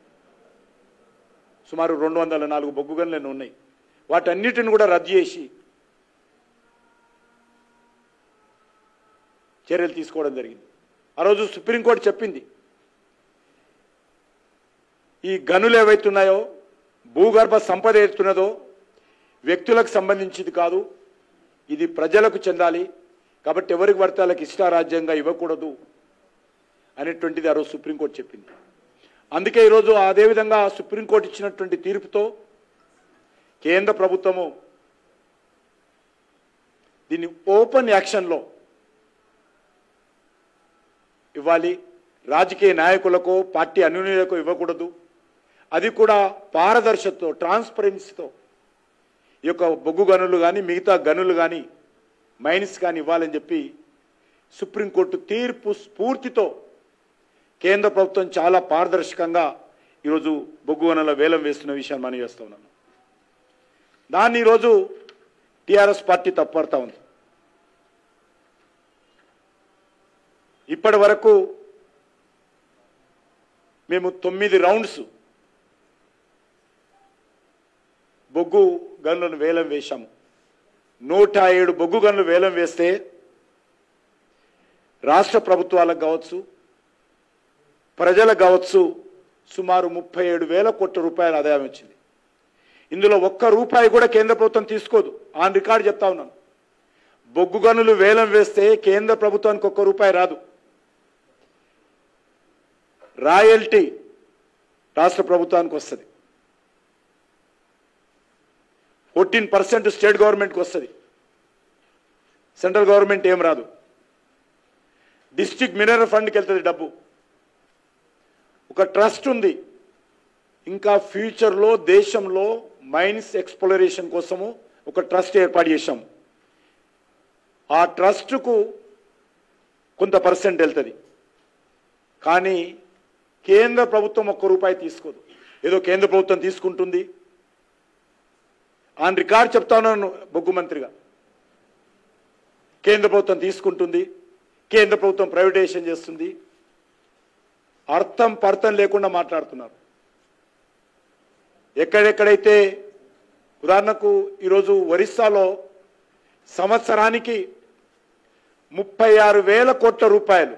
సుమారు రెండు వందల నాలుగు బొగ్గు గనులు ఉన్నాయి వాటన్నిటిని కూడా రద్దు చేసి చర్యలు తీసుకోవడం జరిగింది ఆ రోజు సుప్రీంకోర్టు చెప్పింది ఈ గనులు ఏవైతున్నాయో భూగర్భ సంపద ఏతున్నదో వ్యక్తులకు సంబంధించింది కాదు ఇది ప్రజలకు చెందాలి కాబట్టి ఎవరికి పడితే వాళ్ళకి ఇష్టారాజ్యంగా ఇవ్వకూడదు అనేటువంటిది ఆ రోజు సుప్రీంకోర్టు చెప్పింది అందుకే ఈరోజు అదేవిధంగా సుప్రీంకోర్టు ఇచ్చినటువంటి తీర్పుతో కేంద్ర ప్రభుత్వము దీన్ని ఓపెన్ యాక్షన్లో ఇవ్వాలి రాజకీయ నాయకులకు పార్టీ అనునీయులకు ఇవ్వకూడదు అది కూడా పారదర్శకతో ట్రాన్స్పరెన్సీతో ఈ యొక్క బొగ్గు గనులు కానీ మిగతా గనులు కానీ మైన్స్ కానీ ఇవ్వాలని చెప్పి సుప్రీంకోర్టు తీర్పు స్ఫూర్తితో కేంద్ర ప్రభుత్వం చాలా పారదర్శకంగా ఈరోజు బొగ్గు గనుల వేలం వేస్తున్న విషయాన్ని మనం చేస్తూ ఉన్నాను దాన్ని ఈరోజు టీఆర్ఎస్ పార్టీ తప్పడతా ఉంది ఇప్పటి వరకు మేము తొమ్మిది రౌండ్స్ బొగ్గు గనులను వేలం వేశాము నూట ఏడు బొగ్గు గనులు వేలం వేస్తే రాష్ట్ర ప్రభుత్వాలకు కావచ్చు ప్రజలకు కావచ్చు సుమారు ముప్పై ఏడు వేల కోట్ల రూపాయల ఆదాయం వచ్చింది ఇందులో ఒక్క రూపాయి కూడా కేంద్ర ప్రభుత్వం తీసుకోదు ఆన్ రికార్డు చెప్తా ఉన్నాను బొగ్గు గనులు వేలం వేస్తే కేంద్ర ప్రభుత్వానికి ఒక్క రూపాయి రాదు రాయల్టీ రాష్ట్ర ప్రభుత్వానికి వస్తుంది ఫోర్టీన్ పర్సెంట్ స్టేట్ గవర్నమెంట్కి వస్తుంది సెంట్రల్ గవర్నమెంట్ ఏం రాదు డిస్ట్రిక్ట్ మినరల్ ఫండ్కి వెళ్తుంది డబ్బు ఒక ట్రస్ట్ ఉంది ఇంకా ఫ్యూచర్లో దేశంలో మైన్స్ ఎక్స్ప్లోరేషన్ కోసము ఒక ట్రస్ట్ ఏర్పాటు చేశాం ఆ ట్రస్టుకు కొంత పర్సెంట్ వెళ్తుంది కానీ కేంద్ర ప్రభుత్వం ఒక్క రూపాయి తీసుకోదు ఏదో కేంద్ర ప్రభుత్వం తీసుకుంటుంది ఆన్ రికార్డ్ చెప్తా ఉన్నాను బొగ్గు మంత్రిగా కేంద్ర ప్రభుత్వం తీసుకుంటుంది కేంద్ర ప్రభుత్వం ప్రైవేటైజేషన్ చేస్తుంది అర్థం పర్థం లేకుండా మాట్లాడుతున్నారు ఎక్కడెక్కడైతే ఉదాహరణకు ఈరోజు ఒరిస్సాలో సంవత్సరానికి ముప్పై ఆరు వేల కోట్ల రూపాయలు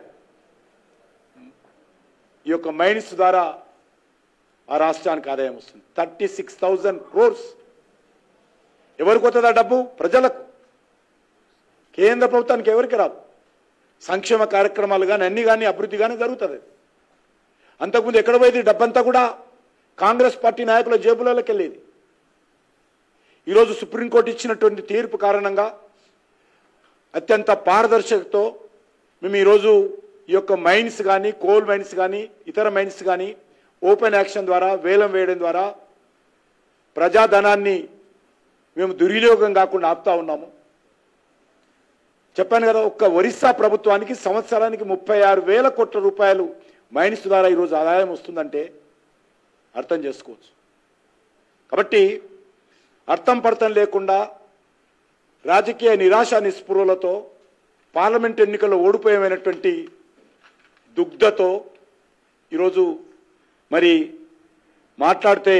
ఈ యొక్క మైన్స్ ద్వారా ఆ రాష్ట్రానికి ఆదాయం వస్తుంది థర్టీ సిక్స్ థౌజండ్ క్రోర్స్ ఎవరికి వస్తుంది ఆ డబ్బు ప్రజలకు కేంద్ర ప్రభుత్వానికి ఎవరికి రాదు సంక్షేమ కార్యక్రమాలు కానీ అన్ని కానీ అభివృద్ధి కానీ జరుగుతుంది అంతకుముందు ఎక్కడ పోయేది డబ్బంతా కూడా కాంగ్రెస్ పార్టీ నాయకుల జేబులలోకి వెళ్ళేది ఈరోజు సుప్రీంకోర్టు ఇచ్చినటువంటి తీర్పు కారణంగా అత్యంత పారదర్శకతో మేము ఈరోజు ఈ యొక్క మైన్స్ కానీ కోల్ మైన్స్ కానీ ఇతర మైన్స్ కానీ ఓపెన్ యాక్షన్ ద్వారా వేలం వేయడం ద్వారా ప్రజాధనాన్ని మేము దుర్వినియోగం కాకుండా ఆపుతా ఉన్నాము చెప్పాను కదా ఒక్క ఒరిస్సా ప్రభుత్వానికి సంవత్సరానికి ముప్పై ఆరు వేల కోట్ల రూపాయలు మైన్స్ ద్వారా ఈరోజు ఆదాయం వస్తుందంటే అర్థం చేసుకోవచ్చు కాబట్టి అర్థం పర్థం లేకుండా రాజకీయ నిరాశ నిస్పృహలతో పార్లమెంట్ ఎన్నికల్లో ఓడిపోయమైనటువంటి దుగ్ధతో ఈరోజు మరి మాట్లాడితే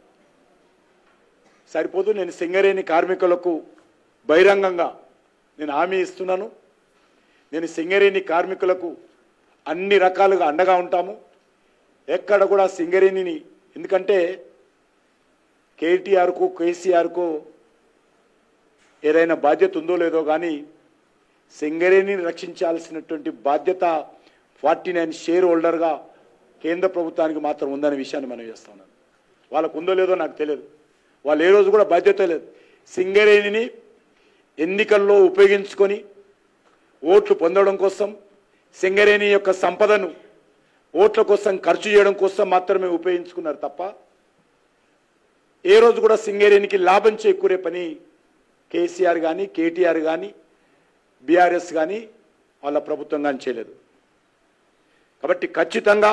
సరిపోదు నేను సింగరేణి కార్మికులకు బహిరంగంగా నేను హామీ ఇస్తున్నాను నేను సింగరేణి కార్మికులకు అన్ని రకాలుగా అండగా ఉంటాము ఎక్కడ కూడా సింగరేణిని ఎందుకంటే కేటీఆర్కు కేసీఆర్కు ఏదైనా బాధ్యత ఉందో లేదో కానీ సింగరేణిని రక్షించాల్సినటువంటి బాధ్యత ఫార్టీ నైన్ షేర్ హోల్డర్గా కేంద్ర ప్రభుత్వానికి మాత్రం ఉందనే విషయాన్ని మనం చేస్తా ఉన్నాను వాళ్ళకు ఉందో లేదో నాకు తెలియదు వాళ్ళు ఏ రోజు కూడా బాధ్యత లేదు సింగరేణిని ఎన్నికల్లో ఉపయోగించుకొని ఓట్లు పొందడం కోసం సింగరేణి యొక్క సంపదను ఓట్ల కోసం ఖర్చు చేయడం కోసం మాత్రమే ఉపయోగించుకున్నారు తప్ప ఏ రోజు కూడా సింగరేణికి లాభం చేకూరే పని కేసీఆర్ కానీ కేటీఆర్ కానీ బీఆర్ఎస్ కానీ వాళ్ళ ప్రభుత్వం కానీ చేయలేదు కాబట్టి ఖచ్చితంగా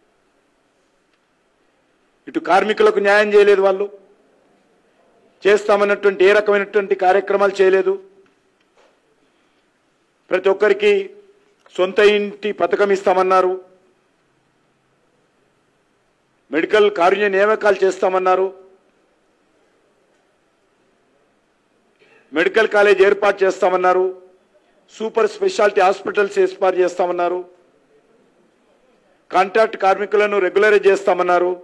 ఇటు కార్మికులకు న్యాయం చేయలేదు వాళ్ళు చేస్తామన్నటువంటి ఏ రకమైనటువంటి కార్యక్రమాలు చేయలేదు ప్రతి ఒక్కరికి సొంత ఇంటి పథకం ఇస్తామన్నారు మెడికల్ కారుణ్య నియామకాలు చేస్తామన్నారు మెడికల్ కాలేజ్ ఏర్పాటు చేస్తామన్నారు సూపర్ స్పెషాలిటీ హాస్పిటల్స్ ఏర్పాటు చేస్తామన్నారు కాంట్రాక్ట్ కార్మికులను రెగ్యులరైజ్ చేస్తామన్నారు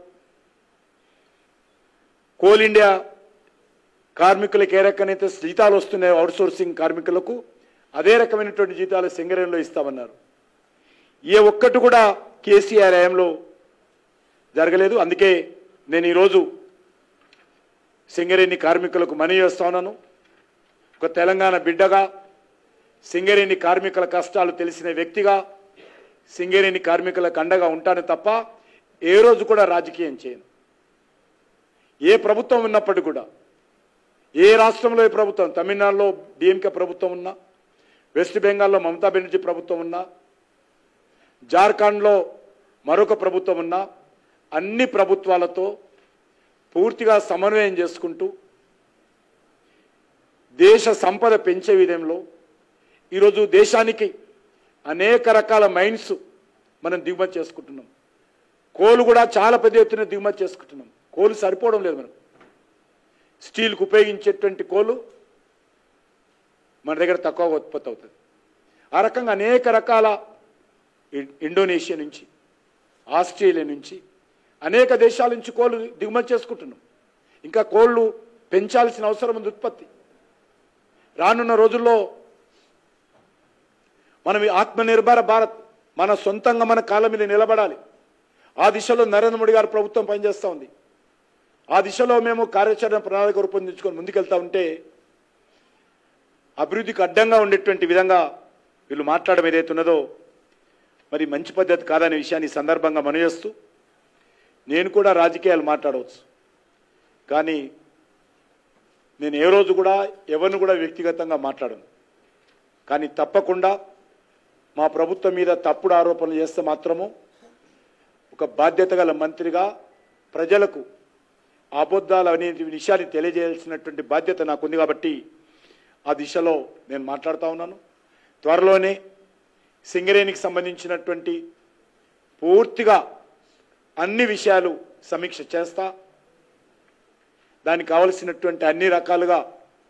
కోల్ ఇండియా కార్మికులకు ఏ రకమైతే జీతాలు వస్తున్నాయో అవుట్సోర్సింగ్ కార్మికులకు అదే రకమైనటువంటి జీతాలు సింగరేణిలో ఇస్తామన్నారు ఏ ఒక్కటి కూడా కేసీఆర్ హయాంలో జరగలేదు అందుకే నేను ఈరోజు సింగరేణి కార్మికులకు మనవి చేస్తా ఉన్నాను ఒక తెలంగాణ బిడ్డగా సింగరేణి కార్మికుల కష్టాలు తెలిసిన వ్యక్తిగా సింగరేణి కార్మికులకు అండగా ఉంటాను తప్ప ఏ రోజు కూడా రాజకీయం చేయను ఏ ప్రభుత్వం ఉన్నప్పటికీ కూడా ఏ రాష్ట్రంలో ఏ ప్రభుత్వం తమిళనాడులో డిఎంకే ప్రభుత్వం ఉన్నా వెస్ట్ బెంగాల్లో మమతా బెనర్జీ ప్రభుత్వం ఉన్నా జార్ఖండ్లో మరొక ప్రభుత్వం ఉన్నా అన్ని ప్రభుత్వాలతో పూర్తిగా సమన్వయం చేసుకుంటూ దేశ సంపద పెంచే విధంలో ఈరోజు దేశానికి అనేక రకాల మైన్స్ మనం దిగుమతి చేసుకుంటున్నాం కోలు కూడా చాలా పెద్ద ఎత్తున దిగుమతి చేసుకుంటున్నాం కోలు సరిపోవడం లేదు మనం స్టీల్కి ఉపయోగించేటువంటి కోలు మన దగ్గర తక్కువ ఉత్పత్తి అవుతుంది ఆ రకంగా అనేక రకాల ఇ- ఇండోనేషియా నుంచి ఆస్ట్రేలియా నుంచి అనేక దేశాల నుంచి కోళ్ళు దిగుమతి చేసుకుంటున్నాం ఇంకా కోళ్ళు పెంచాల్సిన అవసరం ఉంది ఉత్పత్తి రానున్న రోజుల్లో మనం ఈ ఆత్మనిర్భర భారత్ మన సొంతంగా మన కాళ్ళ మీద నిలబడాలి ఆ దిశలో నరేంద్ర మోడీ గారు ప్రభుత్వం పనిచేస్తూ ఉంది ఆ దిశలో మేము కార్యాచరణ ప్రణాళిక రూపొందించుకొని ముందుకెళ్తా ఉంటే అభివృద్ధికి అడ్డంగా ఉండేటువంటి విధంగా వీళ్ళు మాట్లాడడం ఏదైతే ఉన్నదో మరి మంచి పద్ధతి కాదనే విషయాన్ని ఈ సందర్భంగా మనయేస్తూ నేను కూడా రాజకీయాలు మాట్లాడవచ్చు కానీ నేను ఏ రోజు కూడా ఎవరిని కూడా వ్యక్తిగతంగా మాట్లాడను కానీ తప్పకుండా మా ప్రభుత్వం మీద తప్పుడు ఆరోపణలు చేస్తే మాత్రము ఒక బాధ్యత గల మంత్రిగా ప్రజలకు అబద్ధాలు అనే విషయాన్ని తెలియజేయాల్సినటువంటి బాధ్యత నాకుంది కాబట్టి ఆ దిశలో నేను మాట్లాడుతూ ఉన్నాను త్వరలోనే సింగరేణికి సంబంధించినటువంటి పూర్తిగా అన్ని విషయాలు సమీక్ష చేస్తా దానికి కావలసినటువంటి అన్ని రకాలుగా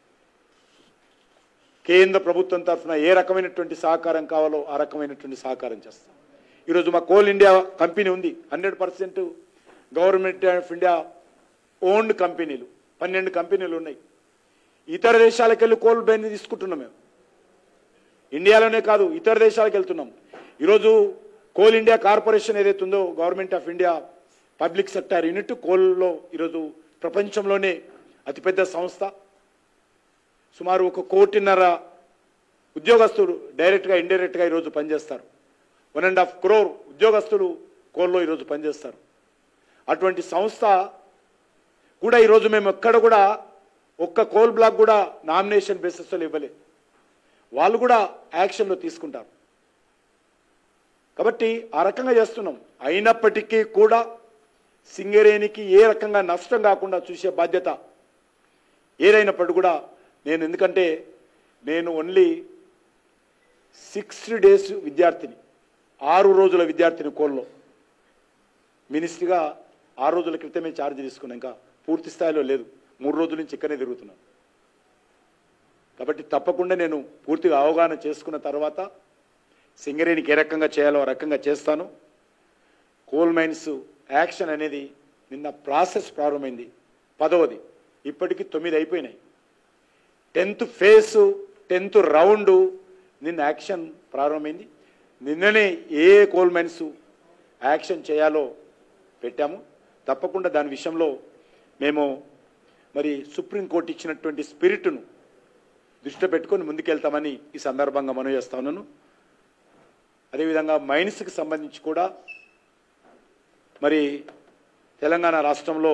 కేంద్ర ప్రభుత్వం తరఫున ఏ రకమైనటువంటి సహకారం కావాలో ఆ రకమైనటువంటి సహకారం చేస్తాం ఈరోజు మా కోల్ ఇండియా కంపెనీ ఉంది hundred percent government of India owned కంపెనీలు పన్నెండు కంపెనీలు ఉన్నాయి ఇతర దేశాలకు వెళ్ళి కోల్ బెన్ తీసుకుంటున్నాం మేము ఇండియాలోనే కాదు ఇతర దేశాలకు వెళ్తున్నాం ఈరోజు కోల్ ఇండియా కార్పొరేషన్ ఏదైతే ఉందో government of India public sector unit కోల్లో ఈరోజు ప్రపంచంలోనే అతిపెద్ద సంస్థ సుమారు ఒక కోటిన్నర ఉద్యోగస్తులు డైరెక్ట్గా ఇండైరెక్ట్గా ఈరోజు పనిచేస్తారు వన్ అండ్ హాఫ్ క్రోర్ ఉద్యోగస్తులు కోల్లో ఈరోజు పనిచేస్తారు అటువంటి సంస్థ కూడా ఈరోజు మేము ఎక్కడ కూడా ఒక్క కోల్ బ్లాక్ కూడా నామినేషన్ బేసిస్లో ఇవ్వలేదు వాళ్ళు కూడా యాక్షన్లో తీసుకుంటారు కాబట్టి ఆ రకంగా చేస్తున్నాం అయినప్పటికీ కూడా సింగరేణికి ఏ రకంగా నష్టం కాకుండా చూసే బాధ్యత ఏదైనప్పటికీ కూడా నేను ఎందుకంటే నేను ఓన్లీ సిక్స్ డేస్ విద్యార్థిని ఆరు రోజుల విద్యార్థిని కోల్లో మినిస్ట్రీగా ఆరు రోజుల క్రితమే ఛార్జ్ తీసుకున్నా ఇంకా పూర్తి స్థాయిలో లేదు మూడు రోజుల నుంచి ఇక్కడనే తిరుగుతున్నాను కాబట్టి తప్పకుండా నేను పూర్తిగా అవగాహన చేసుకున్న తర్వాత సింగరేణికి ఏ రకంగా చేయాలో ఆ రకంగా చేస్తాను కోల్ మైన్స్ యాక్షన్ అనేది నిన్న ప్రాసెస్ ప్రారంభమైంది పదవది ఇప్పటికి తొమ్మిది అయిపోయినాయి టెన్త్ ఫేస్ టెన్త్ రౌండ్ నిన్న యాక్షన్ ప్రారంభమైంది నిన్ననే ఏ కోల్ మైన్స్ యాక్షన్ చేయాలో పెట్టాము తప్పకుండా దాని విషయంలో మేము మరి సుప్రీంకోర్టు ఇచ్చినటువంటి స్పిరిట్ను దృష్టిలో పెట్టుకొని ముందుకెళ్తామని ఈ సందర్భంగా మనం చేస్తా ఉన్నాను అదేవిధంగా మైన్స్కి సంబంధించి కూడా మరి తెలంగాణ రాష్ట్రంలో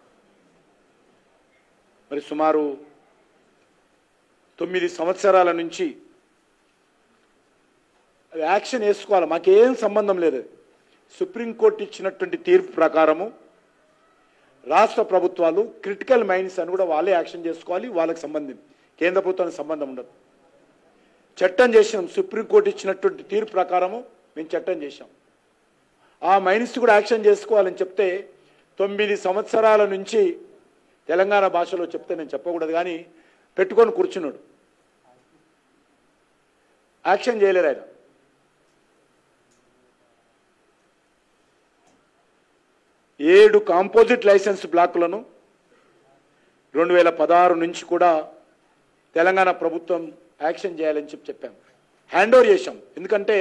మరి సుమారు తొమ్మిది సంవత్సరాల నుంచి అది యాక్షన్ వేసుకోవాలి మాకేం సంబంధం లేదు అది. సుప్రీంకోర్టు ఇచ్చినటువంటి తీర్పు ప్రకారము రాష్ట్ర ప్రభుత్వాలు క్రిటికల్ మైన్స్ అని కూడా వాళ్ళే యాక్షన్ చేసుకోవాలి వాళ్ళకి సంబంధం కేంద్ర ప్రభుత్వానికి సంబంధం ఉండదు చట్టం చేసినాం సుప్రీంకోర్టు ఇచ్చినటువంటి తీర్పు ప్రకారము మేము చట్టం చేశాం ఆ మైన్స్ కూడా యాక్షన్ చేసుకోవాలని చెప్తే తొమ్మిది సంవత్సరాల నుంచి తెలంగాణ భాషలో చెప్తే నేను చెప్పకూడదు కానీ పెట్టుకొని కూర్చున్నాడు యాక్షన్ చేయలేరు ఆయన ఏడు కాంపోజిట్ లైసెన్స్ బ్లాకులను రెండు వేల పదహారు నుంచి కూడా తెలంగాణ ప్రభుత్వం యాక్షన్ చేయాలని చెప్పి చెప్పాం హ్యాండ్ ఓవర్ చేశాం ఎందుకంటే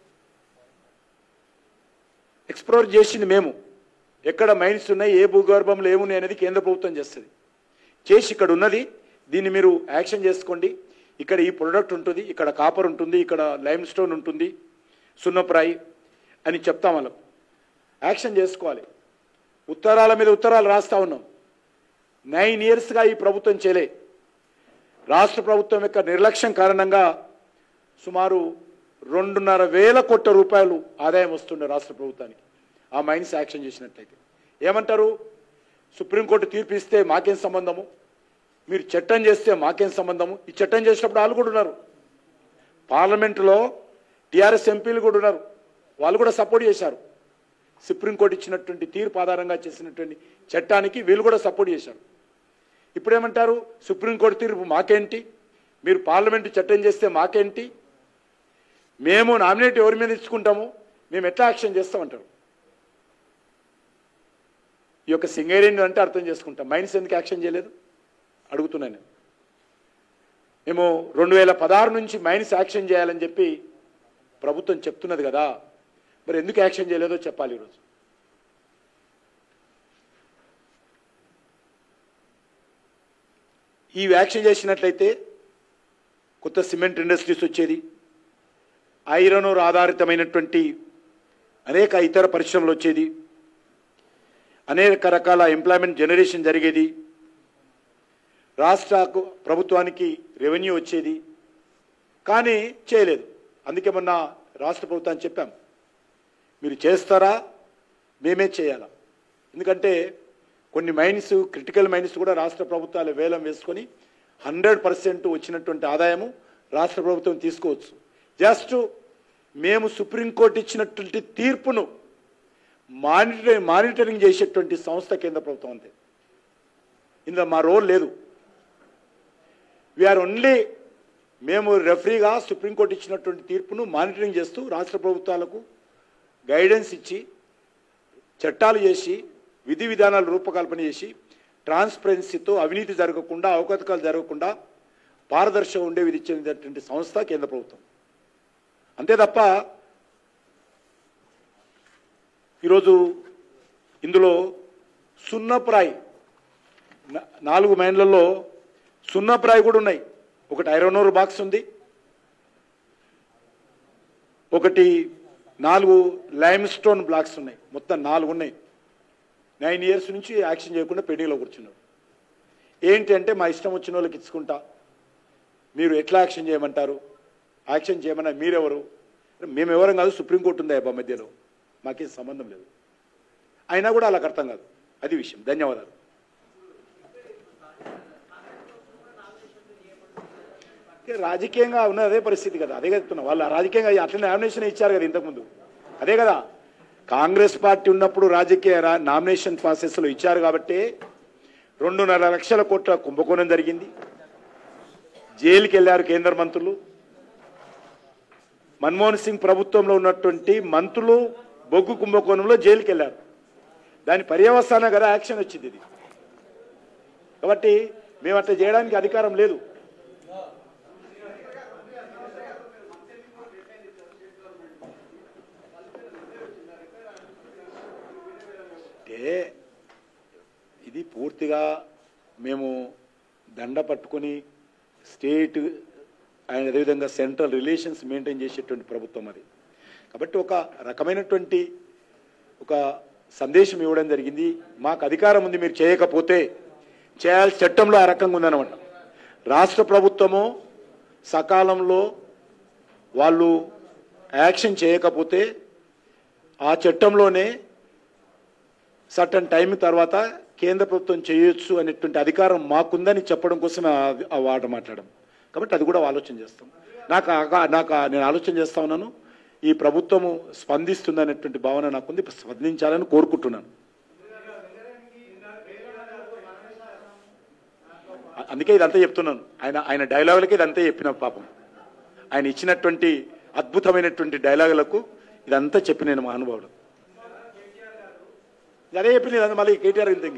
ఎక్స్ప్లోర్ చేసింది మేము ఎక్కడ మైన్స్ ఉన్నాయి ఏ భూగర్భంలో ఏమున్నాయి అనేది కేంద్ర ప్రభుత్వం చేస్తుంది చేసి ఇక్కడ ఉన్నది దీన్ని మీరు యాక్షన్ చేసుకోండి ఇక్కడ ఈ ప్రొడక్ట్ ఉంటుంది ఇక్కడ కాపర్ ఉంటుంది ఇక్కడ లైమ్ స్టోన్ ఉంటుంది సున్నప్రాయి అని చెప్తాం వాళ్ళకు యాక్షన్ చేసుకోవాలి ఉత్తరాల మీద ఉత్తరాలు రాస్తా ఉన్నాం నైన్ ఇయర్స్గా ఈ ప్రభుత్వం చేయలే రాష్ట్ర ప్రభుత్వం యొక్క నిర్లక్ష్యం కారణంగా సుమారు రెండున్నర వేల కోట్ల రూపాయలు ఆదాయం వస్తుండే రాష్ట్ర ప్రభుత్వానికి ఆ మైన్స్ యాక్షన్ చేసినట్లయితే ఏమంటారు సుప్రీంకోర్టు తీర్పు ఇస్తే మాకేం సంబంధము మీరు చట్టం చేస్తే మాకేం సంబంధము ఈ చట్టం చేసినప్పుడు వాళ్ళు కూడా ఉన్నారు పార్లమెంటులో టీఆర్ఎస్ ఎంపీలు కూడా ఉన్నారు వాళ్ళు కూడా సపోర్ట్ చేశారు సుప్రీంకోర్టు ఇచ్చినటువంటి తీర్పు ఆధారంగా చేసినటువంటి చట్టానికి వీళ్ళు కూడా సపోర్ట్ చేశారు ఇప్పుడు ఏమంటారు సుప్రీంకోర్టు తీర్పు మాకేంటి మీరు పార్లమెంటు చట్టం చేస్తే మాకేంటి మేము నామినేట్ ఎవరి మీద ఇచ్చుకుంటాము మేము ఎట్లా యాక్షన్ చేస్తామంటారు ఈ యొక్క సింగరేణి అంటే అర్థం చేసుకుంటాం మైన్స్ ఎందుకు యాక్షన్ చేయలేదు అడుగుతున్నాను నేను మేము రెండు వేల పదహారు నుంచి మైన్స్ యాక్షన్ చేయాలని చెప్పి ప్రభుత్వం చెప్తున్నది కదా మరి ఎందుకు యాక్షన్ చేయలేదో చెప్పాలి ఈరోజు ఈ యాక్షన్ చేసినట్లయితే కొత్త సిమెంట్ ఇండస్ట్రీస్ వచ్చేది ఐరన్ ఓర్ ఆధారితమైనటువంటి అనేక ఇతర పరిశ్రమలు వచ్చేది అనేక రకాల ఎంప్లాయ్మెంట్ జనరేషన్ జరిగేది రాష్ట్ర ప్రభుత్వానికి రెవెన్యూ వచ్చేది కానీ చేయలేదు అందుకే మొన్న రాష్ట్ర ప్రభుత్వాన్ని చెప్పాం మీరు చేస్తారా మేమే చేయాలా ఎందుకంటే కొన్ని మైన్స్ క్రిటికల్ మైన్స్ కూడా రాష్ట్ర ప్రభుత్వాలు వేలం వేసుకొని హండ్రెడ్ పర్సెంట్ వచ్చినటువంటి ఆదాయము రాష్ట్ర ప్రభుత్వం తీసుకోవచ్చు జస్ట్ మేము సుప్రీంకోర్టు ఇచ్చినటువంటి తీర్పును మానిటరింగ్ మానిటరింగ్ చేసేటువంటి సంస్థ కేంద్ర ప్రభుత్వం అంతే ఇందులో మా రోల్ లేదు వీఆర్ ఓన్లీ మేము రెఫరీగా సుప్రీంకోర్టు ఇచ్చినటువంటి తీర్పును మానిటరింగ్ చేస్తూ రాష్ట్ర ప్రభుత్వాలకు గైడెన్స్ ఇచ్చి చట్టాలు చేసి విధి విధానాలు రూపకల్పన చేసి ట్రాన్స్పరెన్సీతో అవినీతి జరగకుండా అవకతకాలు జరగకుండా పారదర్శకం ఉండే విధించినటువంటి సంస్థ కేంద్ర ప్రభుత్వం అంతే తప్ప ఈరోజు ఇందులో సున్నప్రాయ్ నా- నాలుగు మైన్లలో సున్నప్రాయ్ కూడా ఉన్నాయి ఒకటి ఐరనోర్ బాక్స్ ఉంది ఒకటి నాలుగు లైమ్ స్టోన్ బ్లాక్స్ ఉన్నాయి మొత్తం నాలుగు ఉన్నాయి నైన్ ఇయర్స్ నుంచి యాక్షన్ చేయకుండా పెండింగ్లో కూర్చున్నారు ఏంటి అంటే మా ఇష్టం వచ్చిన వాళ్ళకి ఇచ్చుకుంటా మీరు ఎట్లా యాక్షన్ చేయమంటారు యాక్షన్ చేయమన్నా మీరెవరు మేము ఎవరం కాదు సుప్రీంకోర్టు ఉంది అబ్బా మధ్యలో మాకేం సంబంధం లేదు అయినా కూడా వాళ్ళకి అర్థం కాదు అది విషయం ధన్యవాదాలు ఇక రాజకీయంగా ఉన్న అదే పరిస్థితి కదా అదే చెప్తున్నా వాళ్ళు రాజకీయంగా అట్లా నామినేషన్ ఇచ్చారు కదా ఇంతకుముందు అదే కదా కాంగ్రెస్ పార్టీ ఉన్నప్పుడు రాజకీయ రా- నామినేషన్ ప్రాసెస్లో ఇచ్చారు కాబట్టి రెండున్నర లక్షల కోట్ల కుంభకోణం జరిగింది జైలుకి వెళ్ళారు కేంద్ర మంత్రులు మన్మోహన్ సింగ్ ప్రభుత్వంలో ఉన్నటువంటి మంత్రులు బొగ్గు కుంభకోణంలో జైలుకి వెళ్ళారు దాని పర్యవసాన కదా యాక్షన్ వచ్చింది ఇది కాబట్టి మేము అట్లా చేయడానికి అధికారం లేదు అంటే ఇది పూర్తిగా మేము దండ పట్టుకొని స్టేట్ అండ్ అదేవిధంగా సెంట్రల్ రిలేషన్స్ మెయింటైన్ చేసేటువంటి ప్రభుత్వం అది కాబట్టి ఒక రకమైనటువంటి ఒక సందేశం ఇవ్వడం జరిగింది మాకు అధికారం ఉంది మీరు చేయకపోతే చేయాల్సి చట్టంలో ఆ రకంగా ఉందన్నమాట రాష్ట్ర ప్రభుత్వము సకాలంలో వాళ్ళు యాక్షన్ చేయకపోతే ఆ చట్టంలోనే సర్టన్ టైం తర్వాత కేంద్ర ప్రభుత్వం చేయొచ్చు అనేటువంటి అధికారం మాకుందని చెప్పడం కోసం ఆ- ఆ మాట మాట్లాడడం కాబట్టి అది కూడా ఆలోచన చేస్తాం నాకు ఆ- నాకు ఆ- నేను ఆలోచన చేస్తా ఉన్నాను ఈ ప్రభుత్వము స్పందిస్తుంది అనేటువంటి భావన నాకుంది స్పందించాలని కోరుకుంటున్నాను అ- అందుకే ఇదంతా చెప్తున్నాను ఆయన ఆయన డైలాగులకి ఇదంతా చెప్పిన పాపం ఆయన ఇచ్చినటువంటి అద్భుతమైనటువంటి డైలాగులకు ఇదంతా చెప్పిన నేను మహానుభావుడు అదే చెప్పింది ఇదంతా మళ్ళీ కేటీఆర్ ఇంత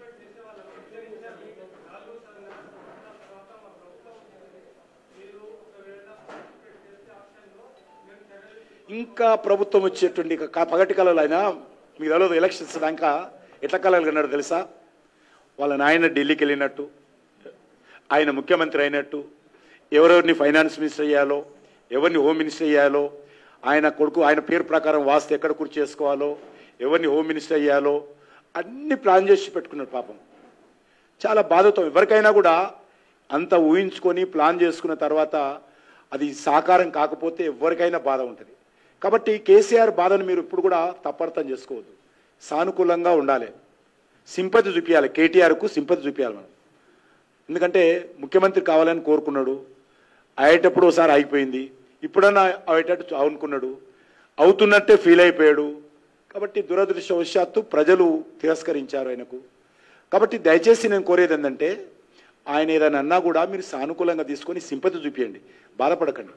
ఇంకా ప్రభుత్వం వచ్చేటువంటి ఇక కా- పగటి కళలు అయినా మీకు తెలియదు ఎలక్షన్స్ దాకా ఎట్లా కళలు కన్నాడు తెలుసా వాళ్ళ నాయన ఢిల్లీకి వెళ్ళినట్టు ఆయన ముఖ్యమంత్రి అయినట్టు ఎవరెవరిని ఫైనాన్స్ మినిస్టర్ చేయాలో ఎవరిని హోమ్ మినిస్టర్ చేయాలో ఆయన కొడుకు ఆయన పేరు ప్రకారం వాస్తు ఎక్కడ కుర్చీ చేసుకోవాలో ఎవరిని హోమ్ మినిస్టర్ అయ్యాలో అన్ని ప్లాన్ చేసి పెట్టుకున్నాడు పాపం చాలా బాధతో ఎవరికైనా కూడా అంత ఊహించుకొని ప్లాన్ చేసుకున్న తర్వాత అది సాకారం కాకపోతే ఎవరికైనా బాధ ఉంటుంది కాబట్టి కేసీఆర్ బాధను మీరు ఇప్పుడు కూడా తప్పర్థం చేసుకోవద్దు సానుకూలంగా ఉండాలి సింపతి చూపించాలి కేటీఆర్కు సింపతి చూపించాలి మనం ఎందుకంటే ముఖ్యమంత్రి కావాలని కోరుకున్నాడు అయ్యేటప్పుడు ఒకసారి ఆగిపోయింది ఇప్పుడన్నా అయ్యేటట్టు అనుకున్నాడు అవుతున్నట్టే ఫీల్ అయిపోయాడు కాబట్టి దురదృష్టవశాత్తు ప్రజలు తిరస్కరించారు ఆయనకు కాబట్టి దయచేసి నేను కోరేది ఏంటంటే ఆయన ఏదైనా అన్నా కూడా మీరు సానుకూలంగా తీసుకొని సింపతి చూపించండి బాధపడకండి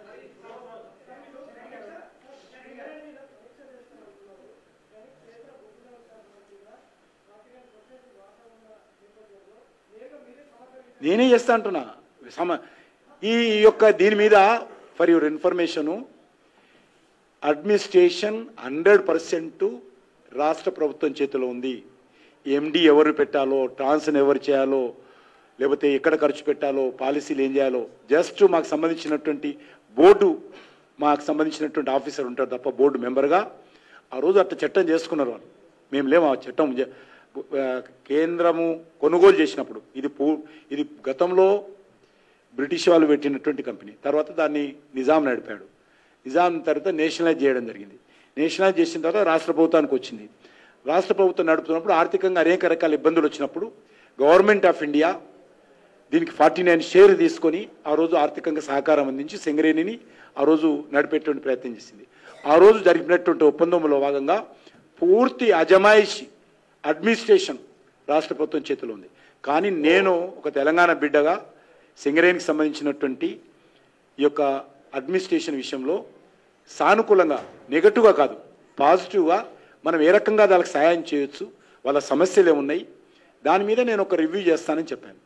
నేనే చేస్తా అంటున్నా సమ ఈ యొక్క దీని మీద for your information administration hundred percent రాష్ట్ర ప్రభుత్వం చేతిలో ఉంది ఎండి ఎవరు పెట్టాలో ట్రాన్స్ని ఎవరు చేయాలో లేకపోతే ఎక్కడ ఖర్చు పెట్టాలో పాలసీలు ఏం చేయాలో జస్ట్ మాకు సంబంధించినటువంటి బోర్డు మాకు సంబంధించినటువంటి ఆఫీసర్ ఉంటారు తప్ప బోర్డు మెంబర్గా ఆ రోజు అట్లా చట్టం చేసుకున్నారు వాళ్ళు మేము లేము ఆ చట్టం జ- ఆ, కేంద్రము కొనుగోలు చేసినప్పుడు ఇది పూ ఇది గతంలో బ్రిటిష్ వాళ్ళు పెట్టినటువంటి కంపెనీ తర్వాత దాన్ని నిజాం నడిపాడు నిజాం తర్వాత నేషనలైజ్ చేయడం జరిగింది నేషనలైజ్ చేసిన తర్వాత రాష్ట్ర ప్రభుత్వానికి వచ్చింది రాష్ట్ర ప్రభుత్వం నడుపుతున్నప్పుడు ఆర్థికంగా అనేక రకాల ఇబ్బందులు వచ్చినప్పుడు గవర్నమెంట్ ఆఫ్ ఇండియా దీనికి ఫార్టీ నైన్ షేర్ తీసుకొని ఆ రోజు ఆర్థికంగా సహకారం అందించి సింగరేణిని ఆ రోజు నడిపేటువంటి ప్రయత్నం చేసింది ఆ రోజు జరిపినటువంటి ఒప్పందంలో భాగంగా పూర్తి అజమాయిషి అడ్మినిస్ట్రేషన్ రాష్ట్ర ప్రభుత్వం చేతిలో ఉంది కానీ నేను ఒక తెలంగాణ బిడ్డగా సింగరేణికి సంబంధించినటువంటి ఈ యొక్క అడ్మినిస్ట్రేషన్ విషయంలో సానుకూలంగా నెగటివ్గా కాదు పాజిటివ్గా మనం ఏ రకంగా దానికి సహాయం చేయొచ్చు వాళ్ళ సమస్యలు ఏమున్నాయి దాని మీద నేను ఒక రివ్యూ చేస్తానని చెప్పాను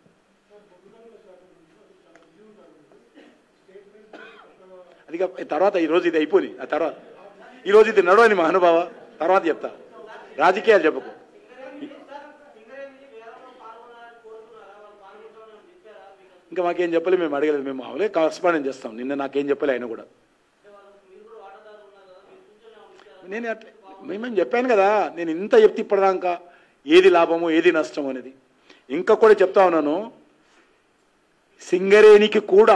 అది కా- తర్వాత ఈరోజు ఇది అయిపోయి ఆ తర్వాత ఈరోజు ఇది నడవని మా అనుభవ తర్వాత చెప్తా రాజకీయాలు చెప్పకు ఇంకా మాకేం చెప్పలే మేము అడగలేదు మేము మామూలే కరస్పాండెంట్ చేస్తాం నిన్న నాకేం చెప్పలే ఆయన కూడా నేను అట్లా మేమేం చెప్పాను కదా నేను ఇంత చెప్తే ఇప్పటిదాకా ఏది లాభము ఏది నష్టం అనేది ఇంకా కూడా చెప్తా ఉన్నాను సింగరేణికి కూడా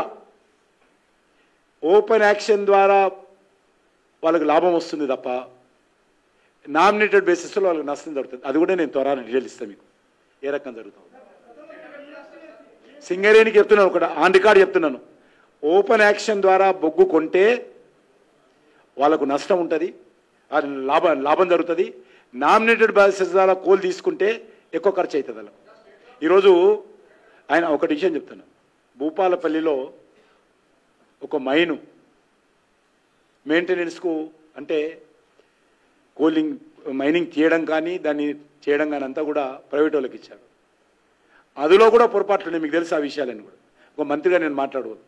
ఓపెన్ యాక్షన్ ద్వారా వాళ్ళకి లాభం వస్తుంది తప్ప నామినేటెడ్ బేసిస్లో వాళ్ళకి నష్టం జరుగుతుంది అది కూడా నేను త్వరగా డీటెయిల్ ఇస్తాను మీకు ఏ రకం జరుగుతుంది సింగరేణికి చెప్తున్నాను ఒకటి ఆన్ రికార్డ్ చెప్తున్నాను ఓపెన్ యాక్షన్ ద్వారా బొగ్గు కొంటే వాళ్ళకు నష్టం ఉంటుంది అది లాభం లాభం జరుగుతుంది నామినేటెడ్ బేసిస్ ద్వారా కోల్ తీసుకుంటే ఎక్కువ ఖర్చు అవుతుంది వాళ్ళకు ఈరోజు ఆయన ఒకటి విషయం చెప్తాను భూపాలపల్లిలో ఒక మైను మెయింటెనెన్స్కు అంటే కూలింగ్ మైనింగ్ తీయడం కానీ దాన్ని చేయడం కానీ అంతా కూడా ప్రైవేట్ వాళ్ళకి ఇచ్చారు అందులో కూడా పొరపాట్లు ఉన్నాయి, మీకు తెలుసు ఆ విషయాలన్నీ కూడా ఒక మంత్రిగా నేను మాట్లాడవద్దు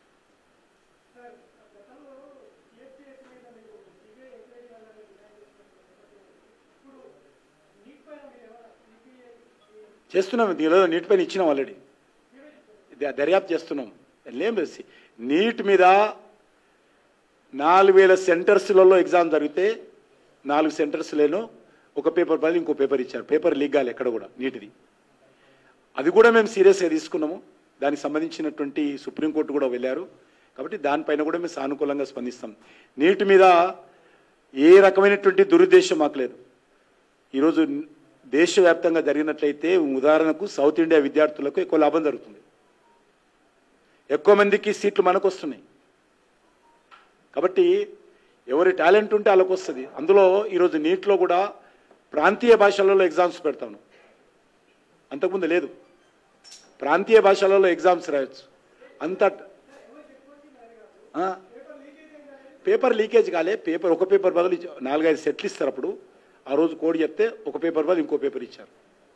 చేస్తున్నాం ఈరోజు నీటి పైన ఇచ్చినాం ఆల్రెడీ ద- దర్యాప్తు చేస్తున్నాం లేం లేదు. నీట్ మీద నాలుగు వేల సెంటర్స్లలో ఎగ్జామ్ జరిగితే నాలుగు సెంటర్స్లేనో ఒక పేపర్ బదులు ఇంకో పేపర్ ఇచ్చారు పేపర్ లీక్ కాలే ఎక్కడ కూడా నీటిది అది కూడా మేము సీరియస్గా తీసుకున్నాము దానికి సంబంధించినటువంటి సుప్రీంకోర్టు కూడా వెళ్ళారు కాబట్టి దానిపైన కూడా మేము సానుకూలంగా స్పందిస్తాం నీటి మీద ఏ రకమైనటువంటి దురుద్దేశం మాకు లేదు ఈరోజు దేశవ్యాప్తంగా జరిగినట్లయితే ఉదాహరణకు సౌత్ ఇండియా విద్యార్థులకు ఎక్కువ లాభం జరుగుతుంది ఎక్కువ మందికి సీట్లు మనకు వస్తున్నాయి కాబట్టి ఎవరి టాలెంట్ ఉంటే వాళ్ళకు వస్తుంది అందులో ఈరోజు నీట్లో కూడా ప్రాంతీయ భాషలలో ఎగ్జామ్స్ పెడతాను అంతకుముందు లేదు ప్రాంతీయ భాషలలో ఎగ్జామ్స్ రాయొచ్చు అంత ఆ, పేపర్ లీకేజ్ కాలే పేపర్ ఒక పేపర్ బదులు ఇచ్చ- నాలుగైదు సెట్లు ఇస్తారు అప్పుడు ఆ రోజు కోడ్ చెప్తే ఒక పేపర్ బదులు ఇంకో పేపర్ ఇచ్చారు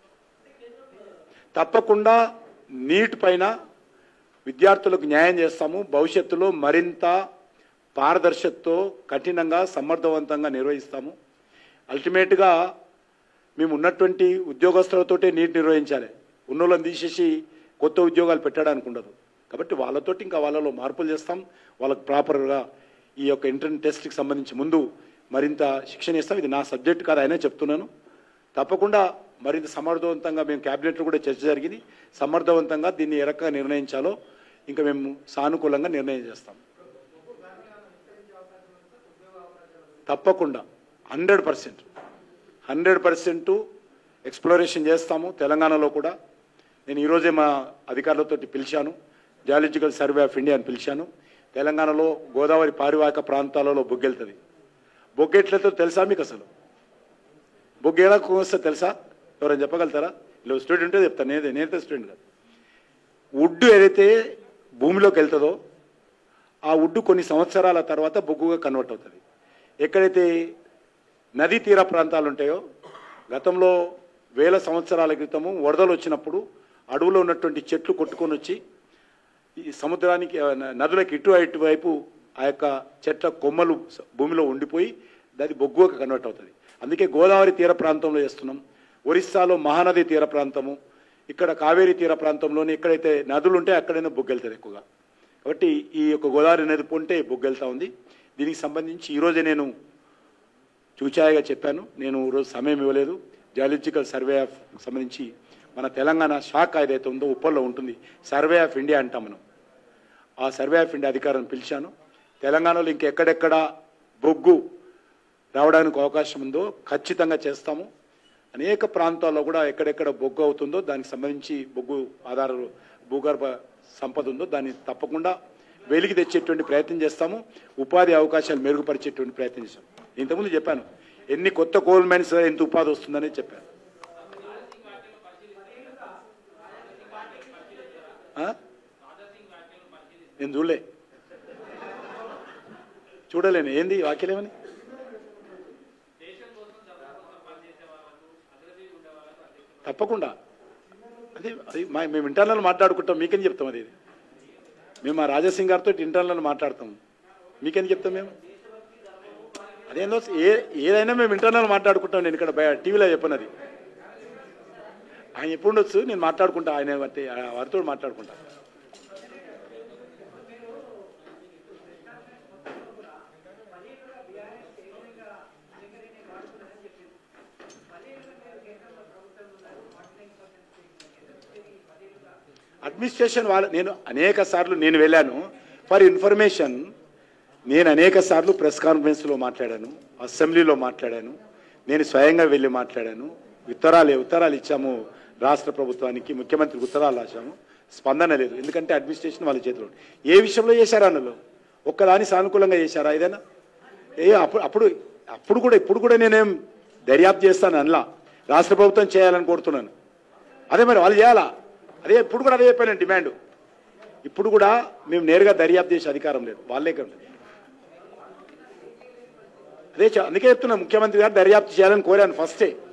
తప్పకుండా నీట్ పైన విద్యార్థులకు న్యాయం చేస్తాము భవిష్యత్తులో మరింత పారదర్శకతో కఠినంగా సమర్థవంతంగా నిర్వహిస్తాము అల్టిమేట్గా మేము ఉన్నటువంటి ఉద్యోగస్తులతోటే నీట్ నిర్వహించాలి ఉన్నోళ్ళని తీసేసి కొత్త ఉద్యోగాలు పెట్టడానికి ఉండదు కాబట్టి వాళ్ళతోటి ఇంకా వాళ్ళలో మార్పులు చేస్తాం వాళ్ళకు ప్రాపర్గా ఈ యొక్క ఇంటర్నెట్ టెస్ట్కి సంబంధించి ముందు మరింత శిక్షణ ఇస్తాం ఇది నా సబ్జెక్ట్ కాదు ఆయనే చెప్తున్నాను తప్పకుండా మరింత సమర్థవంతంగా మేము క్యాబినెట్లో కూడా చర్చ జరిగింది సమర్థవంతంగా దీన్ని ఏ రకంగా నిర్ణయించాలో ఇంకా మేము సానుకూలంగా నిర్ణయం చేస్తాం తప్పకుండా hundred percent hundred percent exploration చేస్తాము తెలంగాణలో కూడా నేను ఈరోజే మా అధికారులతో పిలిచాను జియాలజికల్ సర్వే ఆఫ్ ఇండియా అని పిలిచాను తెలంగాణలో గోదావరి పారివాహిక ప్రాంతాలలో బొగ్గెళ్తుంది బొగ్గెట్లతో తెలుసా మీకు అసలు బొగ్గు ఎలా వస్తే తెలుసా ఎవరైనా చెప్పగలుగుతారా ఇలా స్టూడెంటే చెప్తాను నేనే నేనైతే స్టూడెంట్ కాదు వుడ్ ఏదైతే భూమిలోకి వెళ్తుందో ఆ వుడ్ కొన్ని సంవత్సరాల తర్వాత బొగ్గుగా కన్వర్ట్ అవుతుంది ఎక్కడైతే నదీ తీర ప్రాంతాలు ఉంటాయో గతంలో వేల సంవత్సరాల క్రితము వరదలు వచ్చినప్పుడు అడవులో ఉన్నటువంటి చెట్లు కొట్టుకొని వచ్చి ఈ సముద్రానికి ఆ, న- నదులకు ఇటు ఇటు వైపు ఆ యొక్క చెట్ల కొమ్మలు స- భూమిలో ఉండిపోయి అది బొగ్గుగా కన్వర్ట్ అవుతుంది అందుకే గోదావరి తీర ప్రాంతంలో చేస్తున్నాం ఒరిస్సాలో మహానది తీర ప్రాంతము ఇక్కడ కావేరీ తీర ప్రాంతంలోని ఎక్కడైతే నదులు ఉంటే అక్కడైనా బొగ్గెళ్తుంది ఎక్కువగా కాబట్టి ఈ యొక్క గోదావరి నది పొంటే బొగ్గెళ్తా ఉంది దీనికి సంబంధించి ఈరోజే నేను చూచాయిగా చెప్పాను నేను రోజు సమయం ఇవ్వలేదు జియాలజికల్ సర్వే ఆఫ్ సంబంధించి మన తెలంగాణ శాఖ ఏదైతే ఉందో ఉప్పల్లో ఉంటుంది సర్వే ఆఫ్ ఇండియా అంటాం మనం ఆ సర్వే ఆఫ్ ఇండియా అధికారులను పిలిచాను తెలంగాణలో ఇంకెక్కడెక్కడ బొగ్గు రావడానికి అవకాశం ఉందో ఖచ్చితంగా చేస్తాము అనేక ప్రాంతాల్లో కూడా ఎక్కడెక్కడ బొగ్గు అవుతుందో దానికి సంబంధించి బొగ్గు ఆధార భూగర్భ సంపద ఉందో దాన్ని తప్పకుండా వెలికి తెచ్చేటువంటి ప్రయత్నం చేస్తాము ఉపాధి అవకాశాలు మెరుగుపరిచేటువంటి ప్రయత్నం చేస్తాం ఇంతకుముందు చెప్పాను ఎన్ని కొత్త కోల్ మైన్స్ ఎంత ఉపాధి వస్తుందని చెప్పాను ఆ? నేను చూడలే చూడలేను ఏంది వాక్యలేమని తప్పకుండా అదే అది మా మేము ఇంటర్నల్ మాట్లాడుకుంటాం మీకేం చెప్తాం అది మేము మా రాజాసింగ్ గారితో ఇంటర్నల్ మాట్లాడతాం మీకేం చెప్తాం మేము అదేందో ఏ ఏదైనా మేము ఇంటర్నల్ మాట్లాడుకుంటాం నేను ఇక్కడ బయ టీవీలో చెప్పనది ఆయన ఎప్పుడు ఉండొచ్చు నేను మాట్లాడుకుంటా ఆయన బట్టి వారితో మాట్లాడుకుంటా అడ్మినిస్ట్రేషన్ వాళ్ళ నేను అనేక సార్లు నేను వెళ్ళాను ఫర్ ఇన్ఫర్మేషన్ నేను అనేక సార్లు ప్రెస్ కాన్ఫరెన్స్లో మాట్లాడాను అసెంబ్లీలో మాట్లాడాను నేను స్వయంగా వెళ్ళి మాట్లాడాను ఉత్తరాలు ఉత్తరాలు ఇచ్చాము రాష్ట్ర ప్రభుత్వానికి ముఖ్యమంత్రికి ఉత్తరాలు రాశాము స్పందన లేదు ఎందుకంటే అడ్మినిస్ట్రేషన్ వాళ్ళ చేతిలో ఉంది. ఏ విషయంలో చేశారా అందులో ఒక్కదాని సానుకూలంగా చేశారా ఏదైనా ఏ అప్పుడు అప్పుడు అప్పుడు కూడా ఇప్పుడు కూడా నేనేం దర్యాప్తు చేస్తాను అనలా రాష్ట్ర ప్రభుత్వం చేయాలని కోరుతున్నాను అదే మరి వాళ్ళు చేయాలా అదే ఇప్పుడు కూడా అదే చెప్పాను డిమాండ్ ఇప్పుడు కూడా మేము నేరుగా దర్యాప్తు చేసే అధికారం లేదు వాళ్ళే కదా అదే చె- అందుకే చెప్తున్నా ముఖ్యమంత్రి గారు దర్యాప్తు చేయాలని కోరాను ఫస్టే